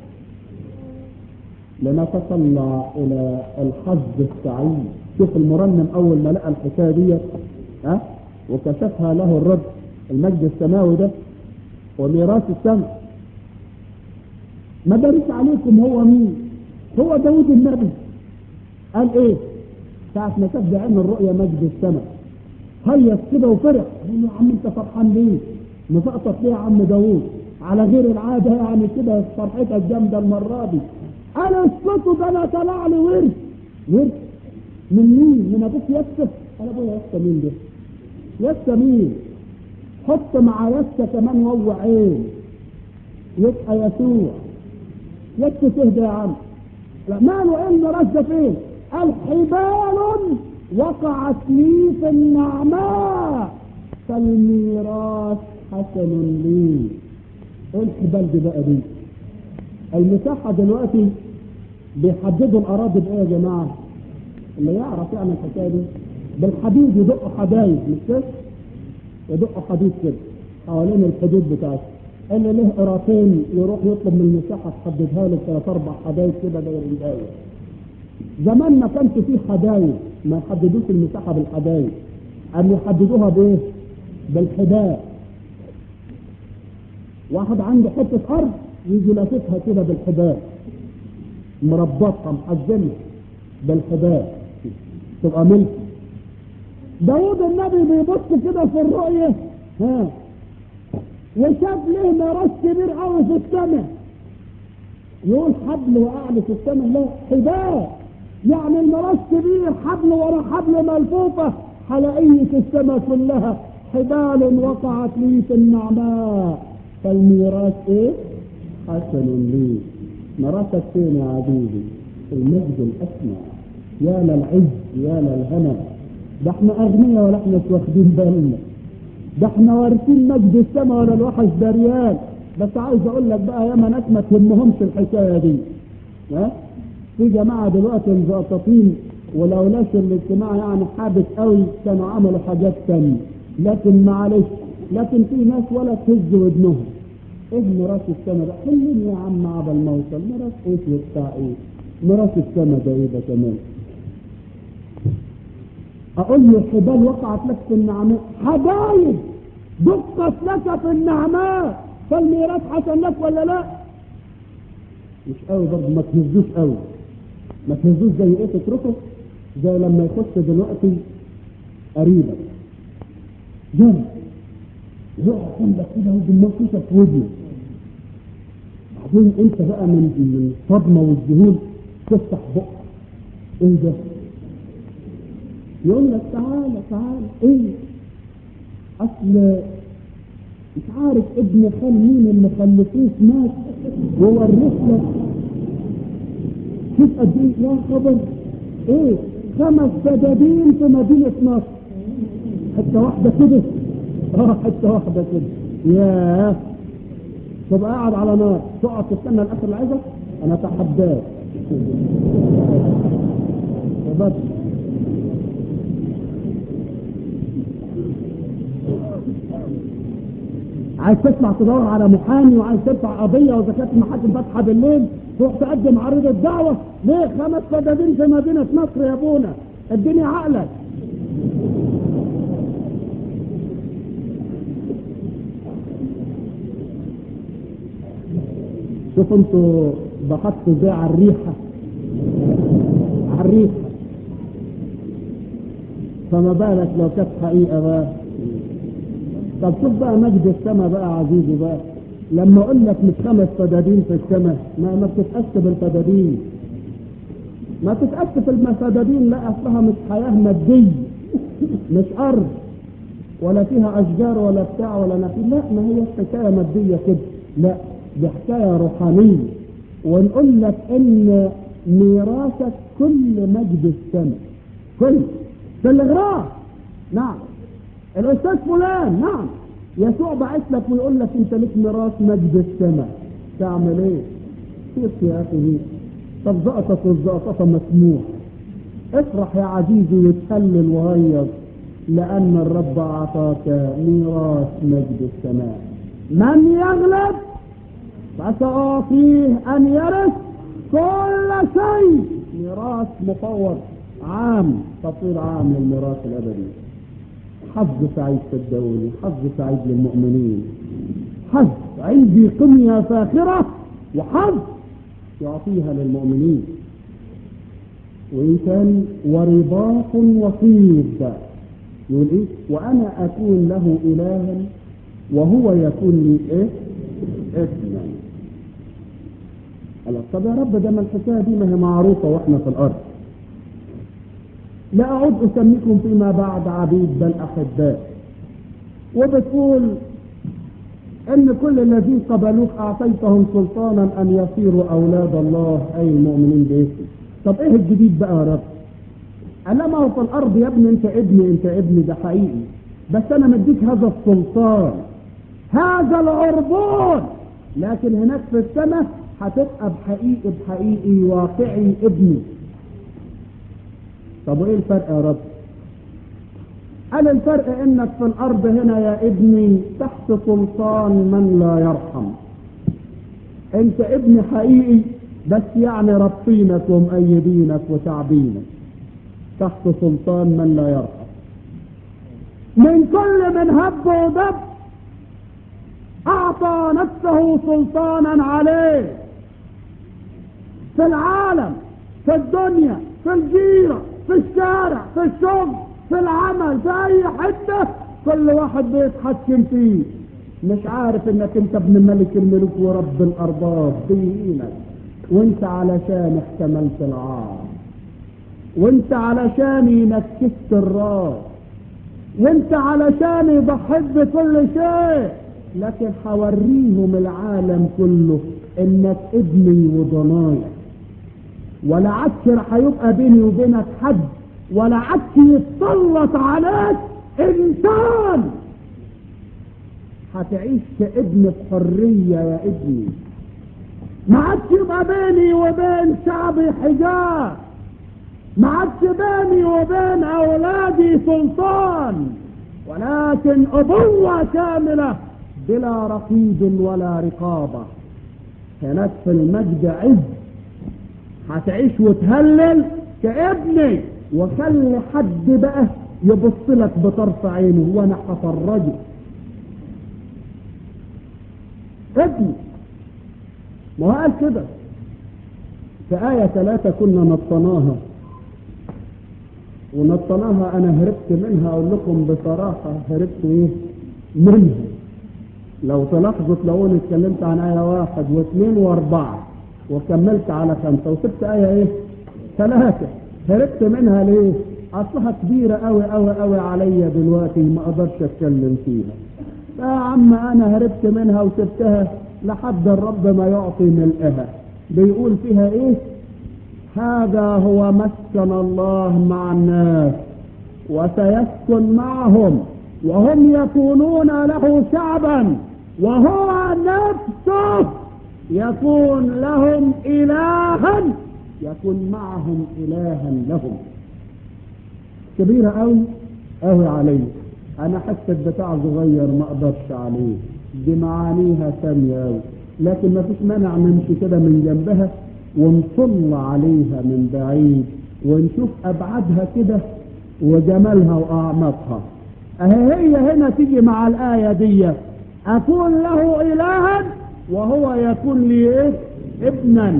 لنتطلع الى الحظ السعيد شوف المرنم اول ما لقى الحكايه دي ها وكشفها له الرب المجد السماوي ده وميراث السماء ما دارش عليكم هو مين هو داود النبي قال ايه ساعة ما شاف بعين الرؤيا مجد السماء هيص كده وفرح قال له يا عم انت فرحان ليه مزقطط ليه يا عم داوود على غير العادة يعني كده فرحتك جامدة المرة دي انا اسكتوا ده انا طلع لي ورث ورث من مين من ابوك يسف انا ابويا يسف مين ده يسف مين حط مع يسف كمان وهو عين يبقى يسوع يسف تهدى يا عم لا ماله ان رد فين قال حبال وقعت لي في النعماء فالميراث حسن لي ايه الحبال دي بقى دي المساحة دلوقتي بيحددوا الأراضي بإيه يا جماعة؟ اللي يعرف يعني الحكاية دي بالحديد يدقوا حدايد مش كده؟ يدقوا حديد كده حوالين الحدود بتاعته اللي له قراطين يروح يطلب من المساحة تحددها له ثلاث أربع حدايد كده داير داير زمان ما كانش فيه حدايد ما يحددوش المساحة بالحدايد أم يحددوها بإيه؟ بالحبال واحد عنده حتة أرض يجي لاففها كده بالحبال مربطها محزمها بالحبال تبقى ملك داود النبي بيبص كده في الرؤية ها وشاف له ميراث كبير قوي في السماء يقول حبل وقع لي في السماء لا حبال يعني الميراث كبير حبل ورا حبل ملفوفة حلقية السماء كلها حبال وقعت لي في النعماء فالميراث ايه حسن لي مراتك فين يا عزيزي المجد الاسمى يا للعز يا للهنا ده احنا اغنياء ولا احنا مش واخدين بالنا ده احنا وارثين مجد السماء ولا الوحش ده ريال بس عايز اقول لك بقى ياما ناس ما تهمهمش الحكايه دي ها في جماعه دلوقتي مزقططين ولولاش الاجتماع يعني حادث قوي كانوا عملوا حاجات تانية لكن معلش لكن في ناس ولا تهز ودنهم ايه ميراث السما ده خليني يا عم عبل ما اوصل ميراث ايه وبتاع ايه ميراث السما ده ايه ده كمان اقول له حبال وقعت لك في النعماء حبايب دقت لك في النعماء فالميراث حسن لك ولا لا مش قوي برضه ما تهزوش قوي ما تهزوش زي ايه تتركه زي لما يخش دلوقتي قريبك جنب يقع جنبك كده وبالمنفوسه في وجهه بعدين انت بقى من من الصدمه والذهول تفتح بقك ايه ده؟ يقول لك تعالى تعالى ايه؟ اصل مش عارف ابن خال مين اللي خلفوه مات وورث لك شوف قد ايه يا خبر ايه خمس دبابين في مدينه نصر حته واحده كده اه حته واحده كده ياه تبقى قاعد على نار تقعد تستنى الاخر اللي عايزك انا اتحداك بس عايز تطلع تدور على محامي وعايز تدفع قضيه واذا كانت المحاكم فاتحه بالليل تروح تقدم عريضه دعوه ليه خمس فدادين في مدينه نصر يا ابونا اديني عقلك شوف انتوا ضغطتوا ازاي على الريحه على الريحه فما بالك لو كانت حقيقه بقى طب شوف بقى مجد السماء بقى عزيزي بقى لما اقول لك مش خمس فدادين في السماء ما ما بتتأسى بالفدادين ما تتأسى في الفدادين لا اصلها مش حياة مادية مش ارض ولا فيها اشجار ولا بتاع ولا نخيل لا ما هي حكاية مادية كده لا دي حكاية روحانية ونقول لك ان ميراثك كل مجد السماء كل في الاغراض نعم الاستاذ فلان نعم يسوع بعث لك ويقول لك انت لك ميراث مجد السماء تعمل ايه شوف يا اخي طب زقطة والزقطة مسموح افرح يا عزيزي وتهلل وهيص لان الرب اعطاك ميراث مجد السماء من يغلب فسأعطيه أن يرث كل شيء ميراث مفوض عام تطويل عام للميراث الأبدي حظ سعيد صدقوني حظ سعيد للمؤمنين حظ عندي قنية فاخرة وحظ يعطيها للمؤمنين وإن كان ورباط وطيب يقول إيه وأنا أكون له إلها وهو يكون لي إيه ابنا قال طب يا رب ده ما الحكاية دي ما هي معروفة وإحنا في الأرض لا أعد أسميكم فيما بعد عبيد بل أحباء وبتقول ان كل الذين قبلوك اعطيتهم سلطانا ان يصيروا اولاد الله اي المؤمنين باسمه طب ايه الجديد بقى يا رب انا ما هو في الارض يا ابني انت ابني انت ابني ده حقيقي بس انا مديك هذا السلطان هذا العربون لكن هناك في السماء هتبقى بحقيقي بحقيقي واقعي ابني طب وايه الفرق يا رب قال الفرق انك في الارض هنا يا ابني تحت سلطان من لا يرحم انت ابن حقيقي بس يعني ربطينك ومأيدينك وتعبينك تحت سلطان من لا يرحم من كل من هب ودب اعطى نفسه سلطانا عليه في العالم في الدنيا في الجيرة في الشارع في الشغل في العمل في اي حتة كل واحد بيتحكم فيه مش عارف انك انت ابن ملك الملوك ورب الارباب بيهينك وانت علشان احتملت العار وانت علشان نكست الراس وانت علشان ضحيت بكل شيء لكن حوريهم العالم كله انك ابني وضنايا ولا عادش هيبقى بيني وبينك حد ولا عادش يتسلط عليك انسان هتعيش كابن بحرية يا ابني ما عادش يبقى بيني وبين شعبي حجاب ما عادش بيني وبين اولادي سلطان ولكن ابوة كاملة بلا رقيب ولا رقابة هناك في المجد عز هتعيش وتهلل كابني وخلي حد بقى يبص لك بطرف عينه وانا هفرجه ابني ما هو قال كده في آية ثلاثة كنا نطناها ونطناها أنا هربت منها أقول لكم بصراحة هربت إيه منها لو تلاحظوا تلاقوني اتكلمت عن آية واحد واثنين وأربعة وكملت على خمسة وسبت آية إيه ثلاثة هربت منها ليه أصلها كبيرة أوي أوي أوي عليا دلوقتي ما أقدرش أتكلم فيها يا عم أنا هربت منها وسبتها لحد الرب ما يعطي ملئها بيقول فيها إيه هذا هو مسكن الله مع الناس وسيسكن معهم وهم يكونون له شعبا وهو نفسه يكون لهم إلها يكون معهم إلها لهم كبيرة أوي أوي عليه أنا حسك بتاع صغير ما أقدرش عليه دي معانيها سامية أوي لكن ما فيش مانع نمشي كده من جنبها ونطل عليها من بعيد ونشوف أبعادها كده وجمالها وأعماقها أهي هي هنا تيجي مع الآية دي أكون له إلها وهو يكون لي إيه؟ ابنا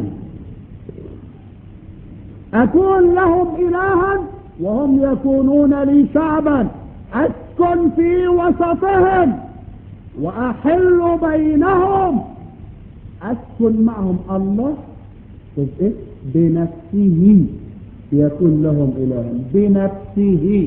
أكون لهم إلها وهم يكونون لي شعبا أسكن في وسطهم وأحل بينهم أسكن معهم الله إيه؟ بنفسه يكون لهم إلها بنفسه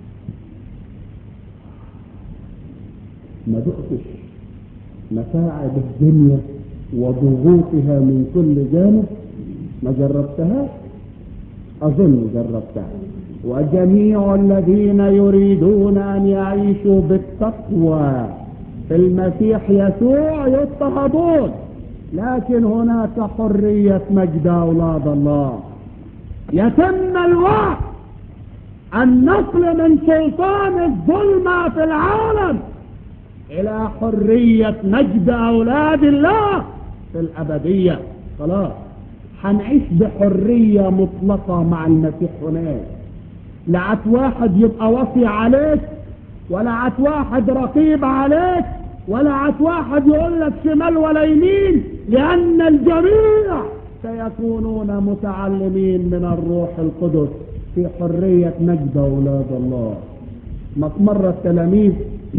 ما دقتش متاعب الدنيا وضغوطها من كل جانب ما جربتهاش أظن جربتها وجميع الذين يريدون أن يعيشوا بالتقوى في المسيح يسوع يضطهدون لكن هناك حرية مجد أولاد الله يتم الوقت النقل من سلطان الظلمة في العالم الى حرية مجد اولاد الله في الابدية خلاص هنعيش بحرية مطلقة مع المسيح هناك لا عت واحد يبقى وصي عليك ولا عت واحد رقيب عليك ولا عت واحد يقول لك شمال ولا يمين لان الجميع سيكونون متعلمين من الروح القدس في حرية مجد اولاد الله ما مرة التلاميذ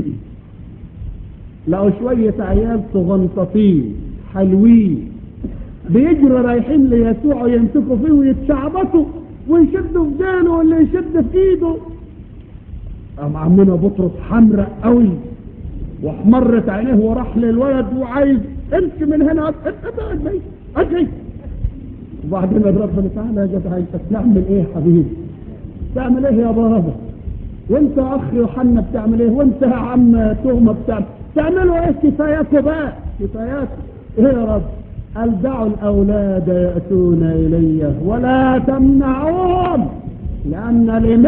لقوا شوية عيال صغنططين حلوين بيجروا رايحين ليسوع ويمسكوا فيه ويتشعبطوا ويشدوا في دينه واللي يشد في ايده قام عمنا بطرس حمرق قوي واحمرت عينيه وراح للولد وعايز امشي من هنا ابعد اجري وبعدين ربنا تعالى يا جدع انت بتعمل ايه يا حبيبي بتعمل ايه يا بابا وانت يا اخ يوحنا بتعمل ايه وانت يا عم تهمه بتعمل تعملوا ايه كفاياكم بقى كفاياكم ايه يا رب قال دعوا الاولاد ياتون الي ولا تمنعوهم لان لمن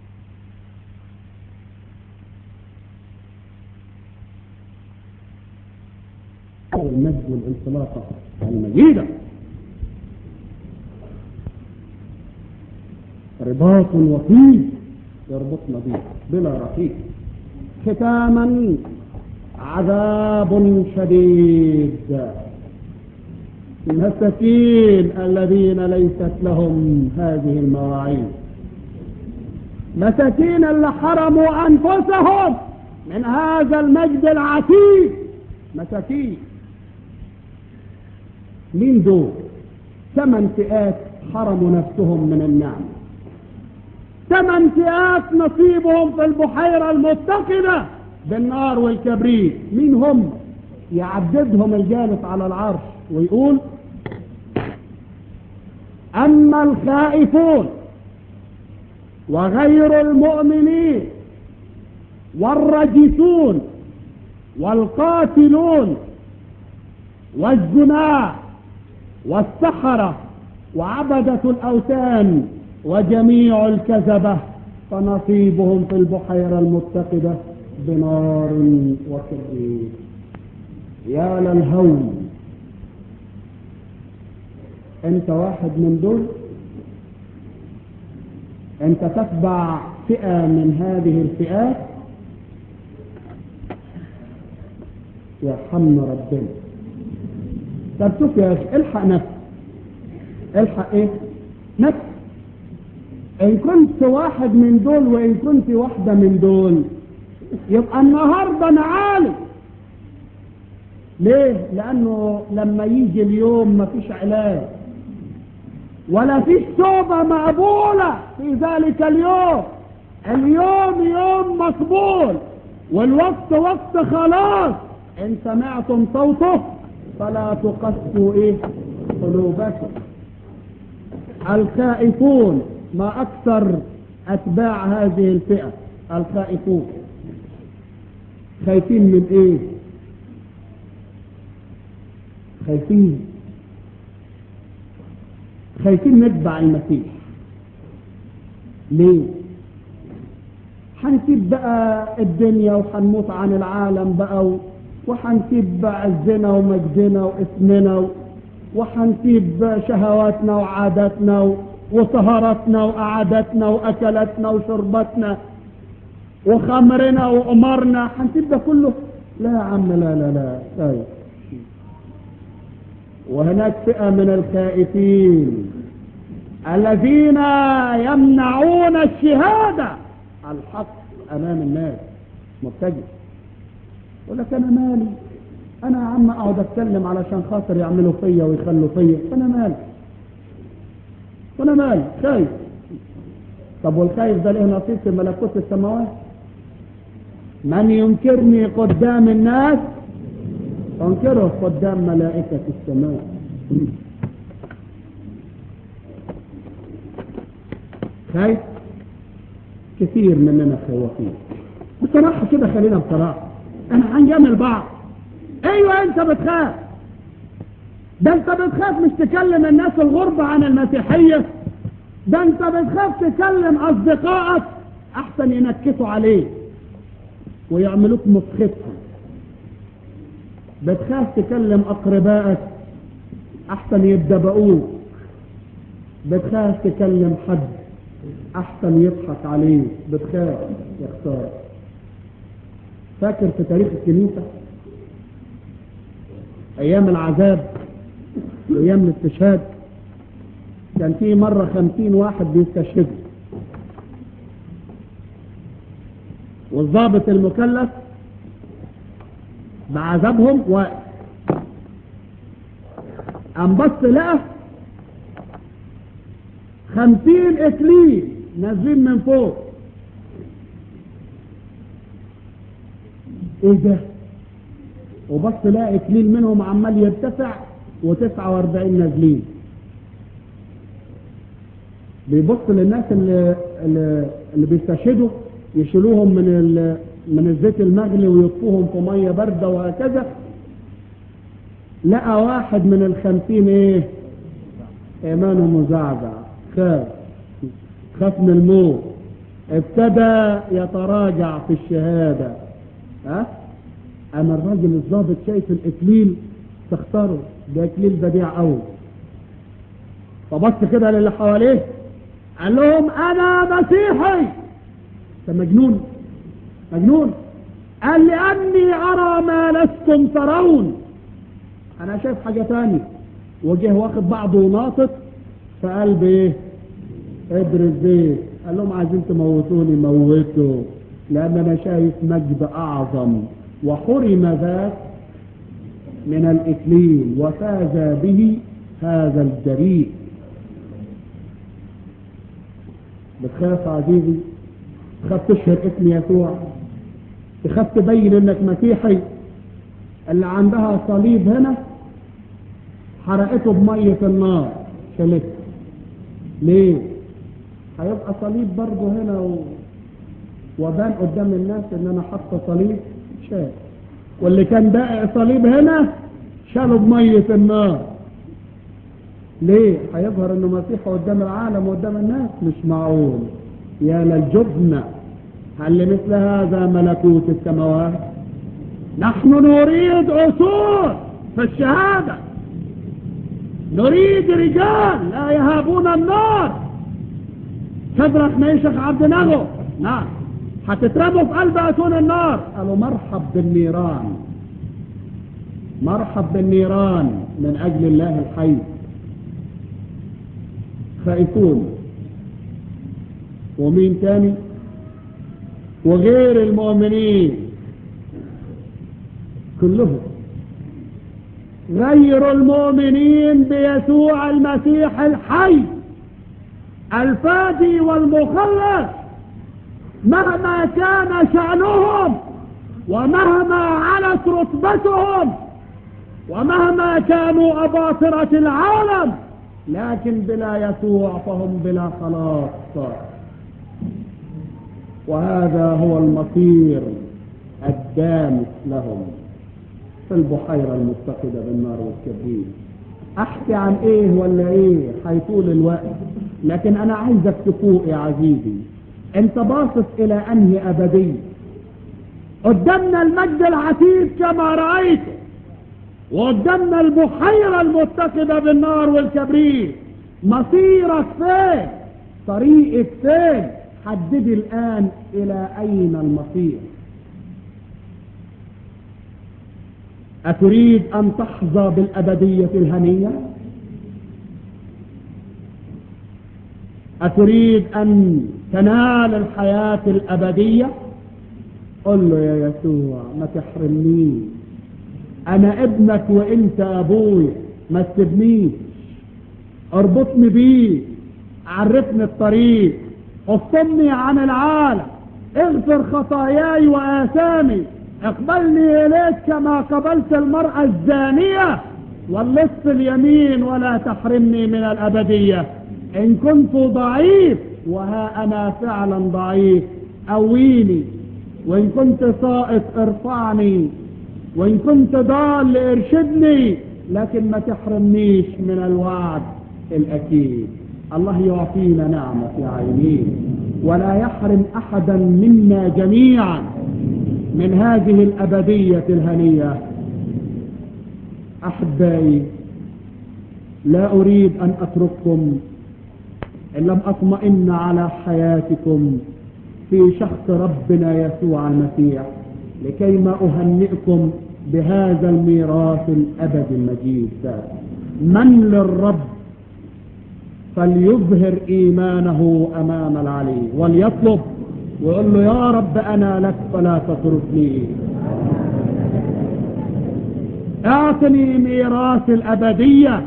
المجد والانطلاقه المجيده رباط وطيب يربطنا به بلا رقيق ختاما عذاب شديد المساكين الذين ليست لهم هذه المواعيد مساكين اللي حرموا انفسهم من هذا المجد العتيد مساكين مين دول ثمان فئات حرموا نفسهم من النعمه ثمان فئات نصيبهم في البحيرة المتقدة بالنار والكبريت مين هم يعددهم الجالس على العرش ويقول أما الخائفون وغير المؤمنين والرجسون والقاتلون والزنا والسحرة وعبدة الأوثان وجميع الكذبة فنصيبهم في البحيرة المتقدة بنار وكبريت يا للهون انت واحد من دول انت تتبع فئة من هذه الفئات يرحمنا ربنا طب شوف يا اخي الحق نفسك الحق ايه نفسك ان كنت واحد من دول وان كنت واحدة من دول يبقى النهاردة انا عالم ليه لانه لما يجي اليوم مفيش علاج ولا فيش توبة مقبولة في ذلك اليوم اليوم يوم مقبول والوقت وقت خلاص ان سمعتم صوته فلا تقسوا ايه قلوبكم الخائفون ما اكثر اتباع هذه الفئة الخائفون خايفين من ايه خايفين خايفين نتبع المسيح ليه هنسيب بقى الدنيا وهنموت عن العالم بقى وهنسيب بقى الزنا ومجدنا واسمنا وهنسيب شهواتنا وعاداتنا وسهراتنا وقعداتنا واكلاتنا وشرباتنا وخمرنا وقمرنا هنسيب ده كله لا يا عم لا لا لا طيب وهناك فئة من الخائفين الذين يمنعون الشهادة الحق أمام الناس متجه يقول لك أنا مالي أنا يا عم أقعد أتكلم علشان خاطر يعملوا فيا ويخلوا فيا أنا مالي أنا مالي خايف طب والخايف ده له نصيب في ملكوت السماوات من ينكرني قدام الناس انكره قدام ملائكة السماء خايف كثير مننا خوافين بصراحة كده خلينا بصراحة انا هنجامل بعض ايوه انت بتخاف ده انت بتخاف مش تكلم الناس الغربة عن المسيحية ده انت بتخاف تكلم اصدقائك احسن ينكتوا عليك ويعملوك مسختهم بتخاف تكلم أقربائك أحسن يدبقوك بتخاف تكلم حد أحسن يضحك عليك بتخاف يختار فاكر في تاريخ الكنيسة أيام العذاب وأيام الاستشهاد كان في مرة خمسين واحد بيستشهدوا والضابط المكلف بعذابهم واقف قام بص لقى خمسين اكليل نازلين من فوق ايه ده وبص لقى اكليل منهم عمال يرتفع وتسعة واربعين نازلين بيبص للناس اللي, اللي, اللي بيستشهدوا يشيلوهم من ال من الزيت المغلي ويطفوهم في ميه بارده وهكذا لقى واحد من الخمسين ايه ايمانه مزعزع خاف خاف من الموت ابتدى يتراجع في الشهاده ها اما الراجل الضابط شايف الاكليل تختاره ده اكليل بديع قوي فبص كده للي حواليه قال لهم انا مسيحي انت مجنون مجنون قال لاني ارى ما لستم ترون انا شايف حاجة تاني وجه واخد بعضه وناطط في قلب ايه ادرس زيت قال لهم عايزين تموتوني موتوا لان انا شايف مجد اعظم وحرم ذاك من الاكليل وفاز به هذا الجريء بتخاف عزيزي تخاف تشهر اسم يسوع تخاف تبين انك مسيحي اللي عندها صليب هنا حرقته بمية النار شلت ليه هيبقى صليب برضه هنا و... وبان قدام الناس ان انا حاطه صليب شال واللي كان داقع صليب هنا شاله بمية النار ليه هيظهر انه مسيح قدام العالم وقدام الناس مش معقول يا للجبن هل لمثل هذا ملكوت السماوات نحن نريد أصول في الشهادة نريد رجال لا يهابون النار شدرك ميشخ عبد نغو نعم هتترموا في قلب أتون النار قالوا مرحب بالنيران مرحب بالنيران من أجل الله الحي خائفون ومين تاني وغير المؤمنين كلهم غير المؤمنين بيسوع المسيح الحي الفادي والمخلص مهما كان شأنهم ومهما علت رتبتهم ومهما كانوا أباطرة العالم لكن بلا يسوع فهم بلا خلاص وهذا هو المصير الدامس لهم في البحيرة المفتقدة بالنار والكبريت احكي عن ايه ولا ايه هيطول الوقت لكن انا عايزك تفوق يا عزيزي انت باصص الى انهي ابدية قدامنا المجد العتيد كما رأيته وقدامنا البحيرة المتقدة بالنار والكبريت مصيرك فين طريقك فين حددي الآن إلى أين المصير أتريد أن تحظى بالأبدية الهنية أتريد أن تنال الحياة الأبدية قل له يا يسوع ما تحرمنيش أنا ابنك وإنت أبوي ما تسيبنيش اربطني بيه عرفني الطريق افصلني عن العالم اغفر خطاياي وآثامي اقبلني إليك كما قبلت المرأة الزانية واللص اليمين ولا تحرمني من الأبدية إن كنت ضعيف وها أنا فعلا ضعيف أويني وإن كنت سائط ارفعني وإن كنت ضال ارشدني لكن ما تحرمنيش من الوعد الأكيد الله يعطينا نعمة في عينيه ولا يحرم أحدا منا جميعا من هذه الأبدية الهنية أحبائي لا أريد أن أترككم إن لم أطمئن على حياتكم في شخص ربنا يسوع المسيح لكي ما أهنئكم بهذا الميراث الأبدي المجيد من للرب فليظهر إيمانه أمام العلي وليطلب ويقول له يا رب أنا لك فلا تتركني اعطني ميراث الأبدية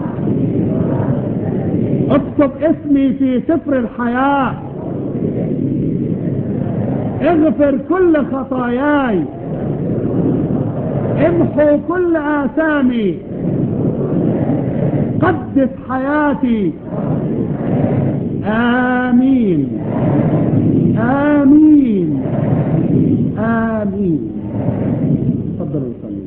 اكتب اسمي في سفر الحياة اغفر كل خطاياي امحو كل آثامي قدس حياتي آمين آمين آمين تفضلوا صلوا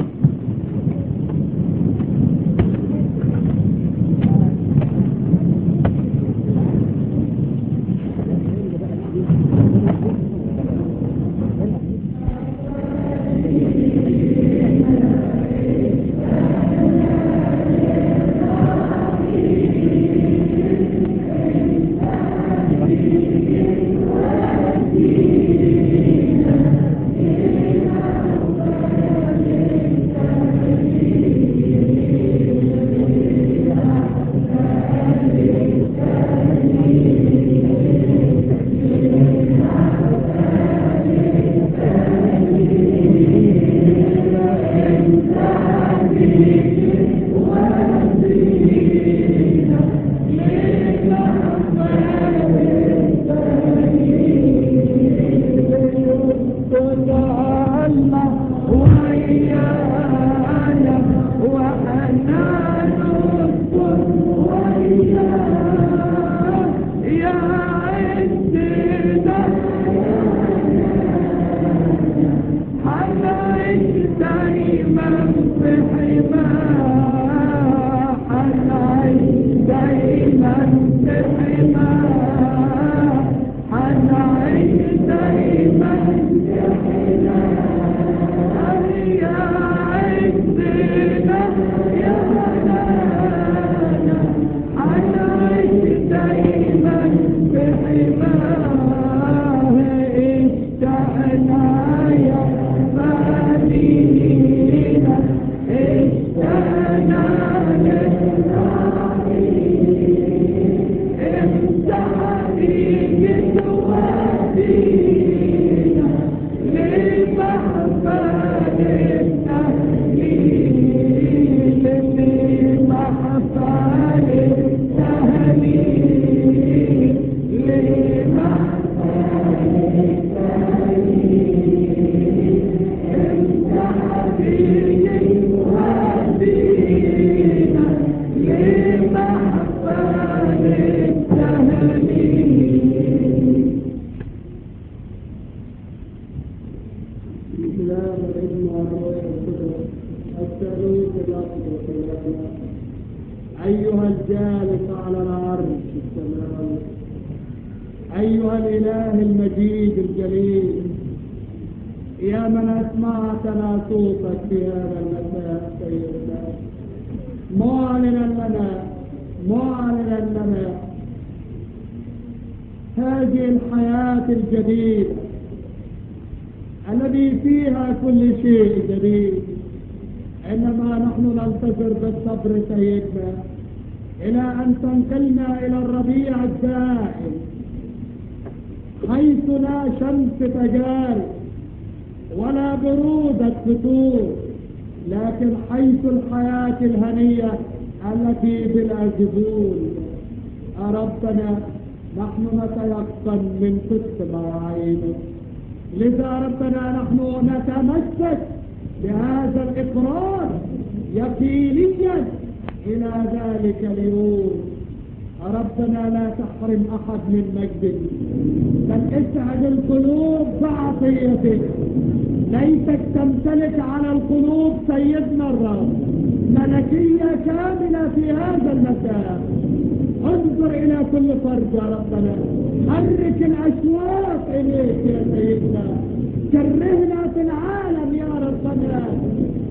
أيها الجالس على العرش السماوي أيها الإله المجيد الجليل يا من أسمعتنا صوتك في هذا المساء سيدنا معلنا لنا معلنا لنا هذه الحياة الجديدة الذي فيها كل شيء جديد إنما نحن ننتظر بالصبر سيدنا إلى أن تنقلنا إلى الربيع الدائم حيث لا شمس تجارب ولا برودة فتور لكن حيث الحياة الهنية التي بلا جبول ربنا نحن نتيقن من صدق مواعيدك لذا ربنا نحن نتمسك بهذا الإقرار يقينيا إلى ذلك اليوم ربنا لا تحرم أحد من مجدك بل اسعد القلوب بعطيتك ليتك تمتلك على القلوب سيدنا الرب ملكية كاملة في هذا المساء انظر إلى كل فرد يا ربنا حرك الأشواق إليك يا سيدنا كرهنا في العالم يا ربنا يا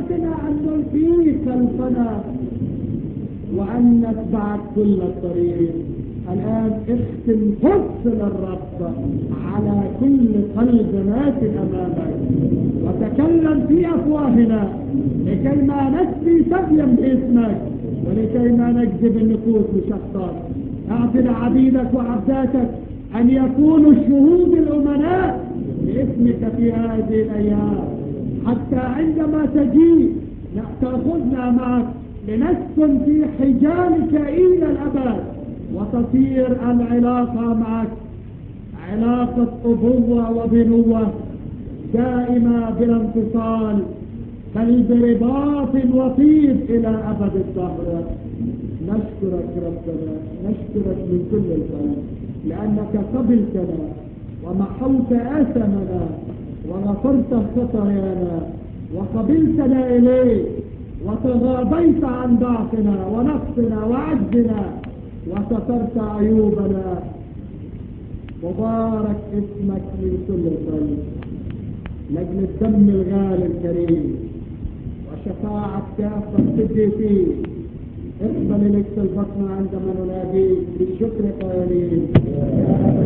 تعطنا أن نلقيك خلفنا وأن نتبعك كل الطريق الآن اختم حسن الرب على كل قلب مات أمامك وتكلم في أفواهنا لكي ما نسبي سبيا باسمك ولكي ما نجذب النفوس لشخصك اعطنا عبيدك وعبداتك أن يكونوا الشهود الأمناء باسمك في هذه الأيام حتى عندما تجيء تأخذنا معك لنسكن في حجالك إلى الأبد وتصير العلاقة معك علاقة أبوة وبنوة دائمة بلا انفصال بل برباط وطيب إلى أبد الدهر نشكرك ربنا نشكرك من كل القلب لأنك قبلتنا ومحوت آثمنا وغفرت خطايانا وقبلتنا إليك وتغاضيت عن ضعفنا ونقصنا وعجزنا وسترت عيوبنا مبارك اسمك من كل القلب لجل الدم الغالي الكريم وشفاعة كافة القديسين اقبل لك البطن عندما نناديك بالشكر قائلين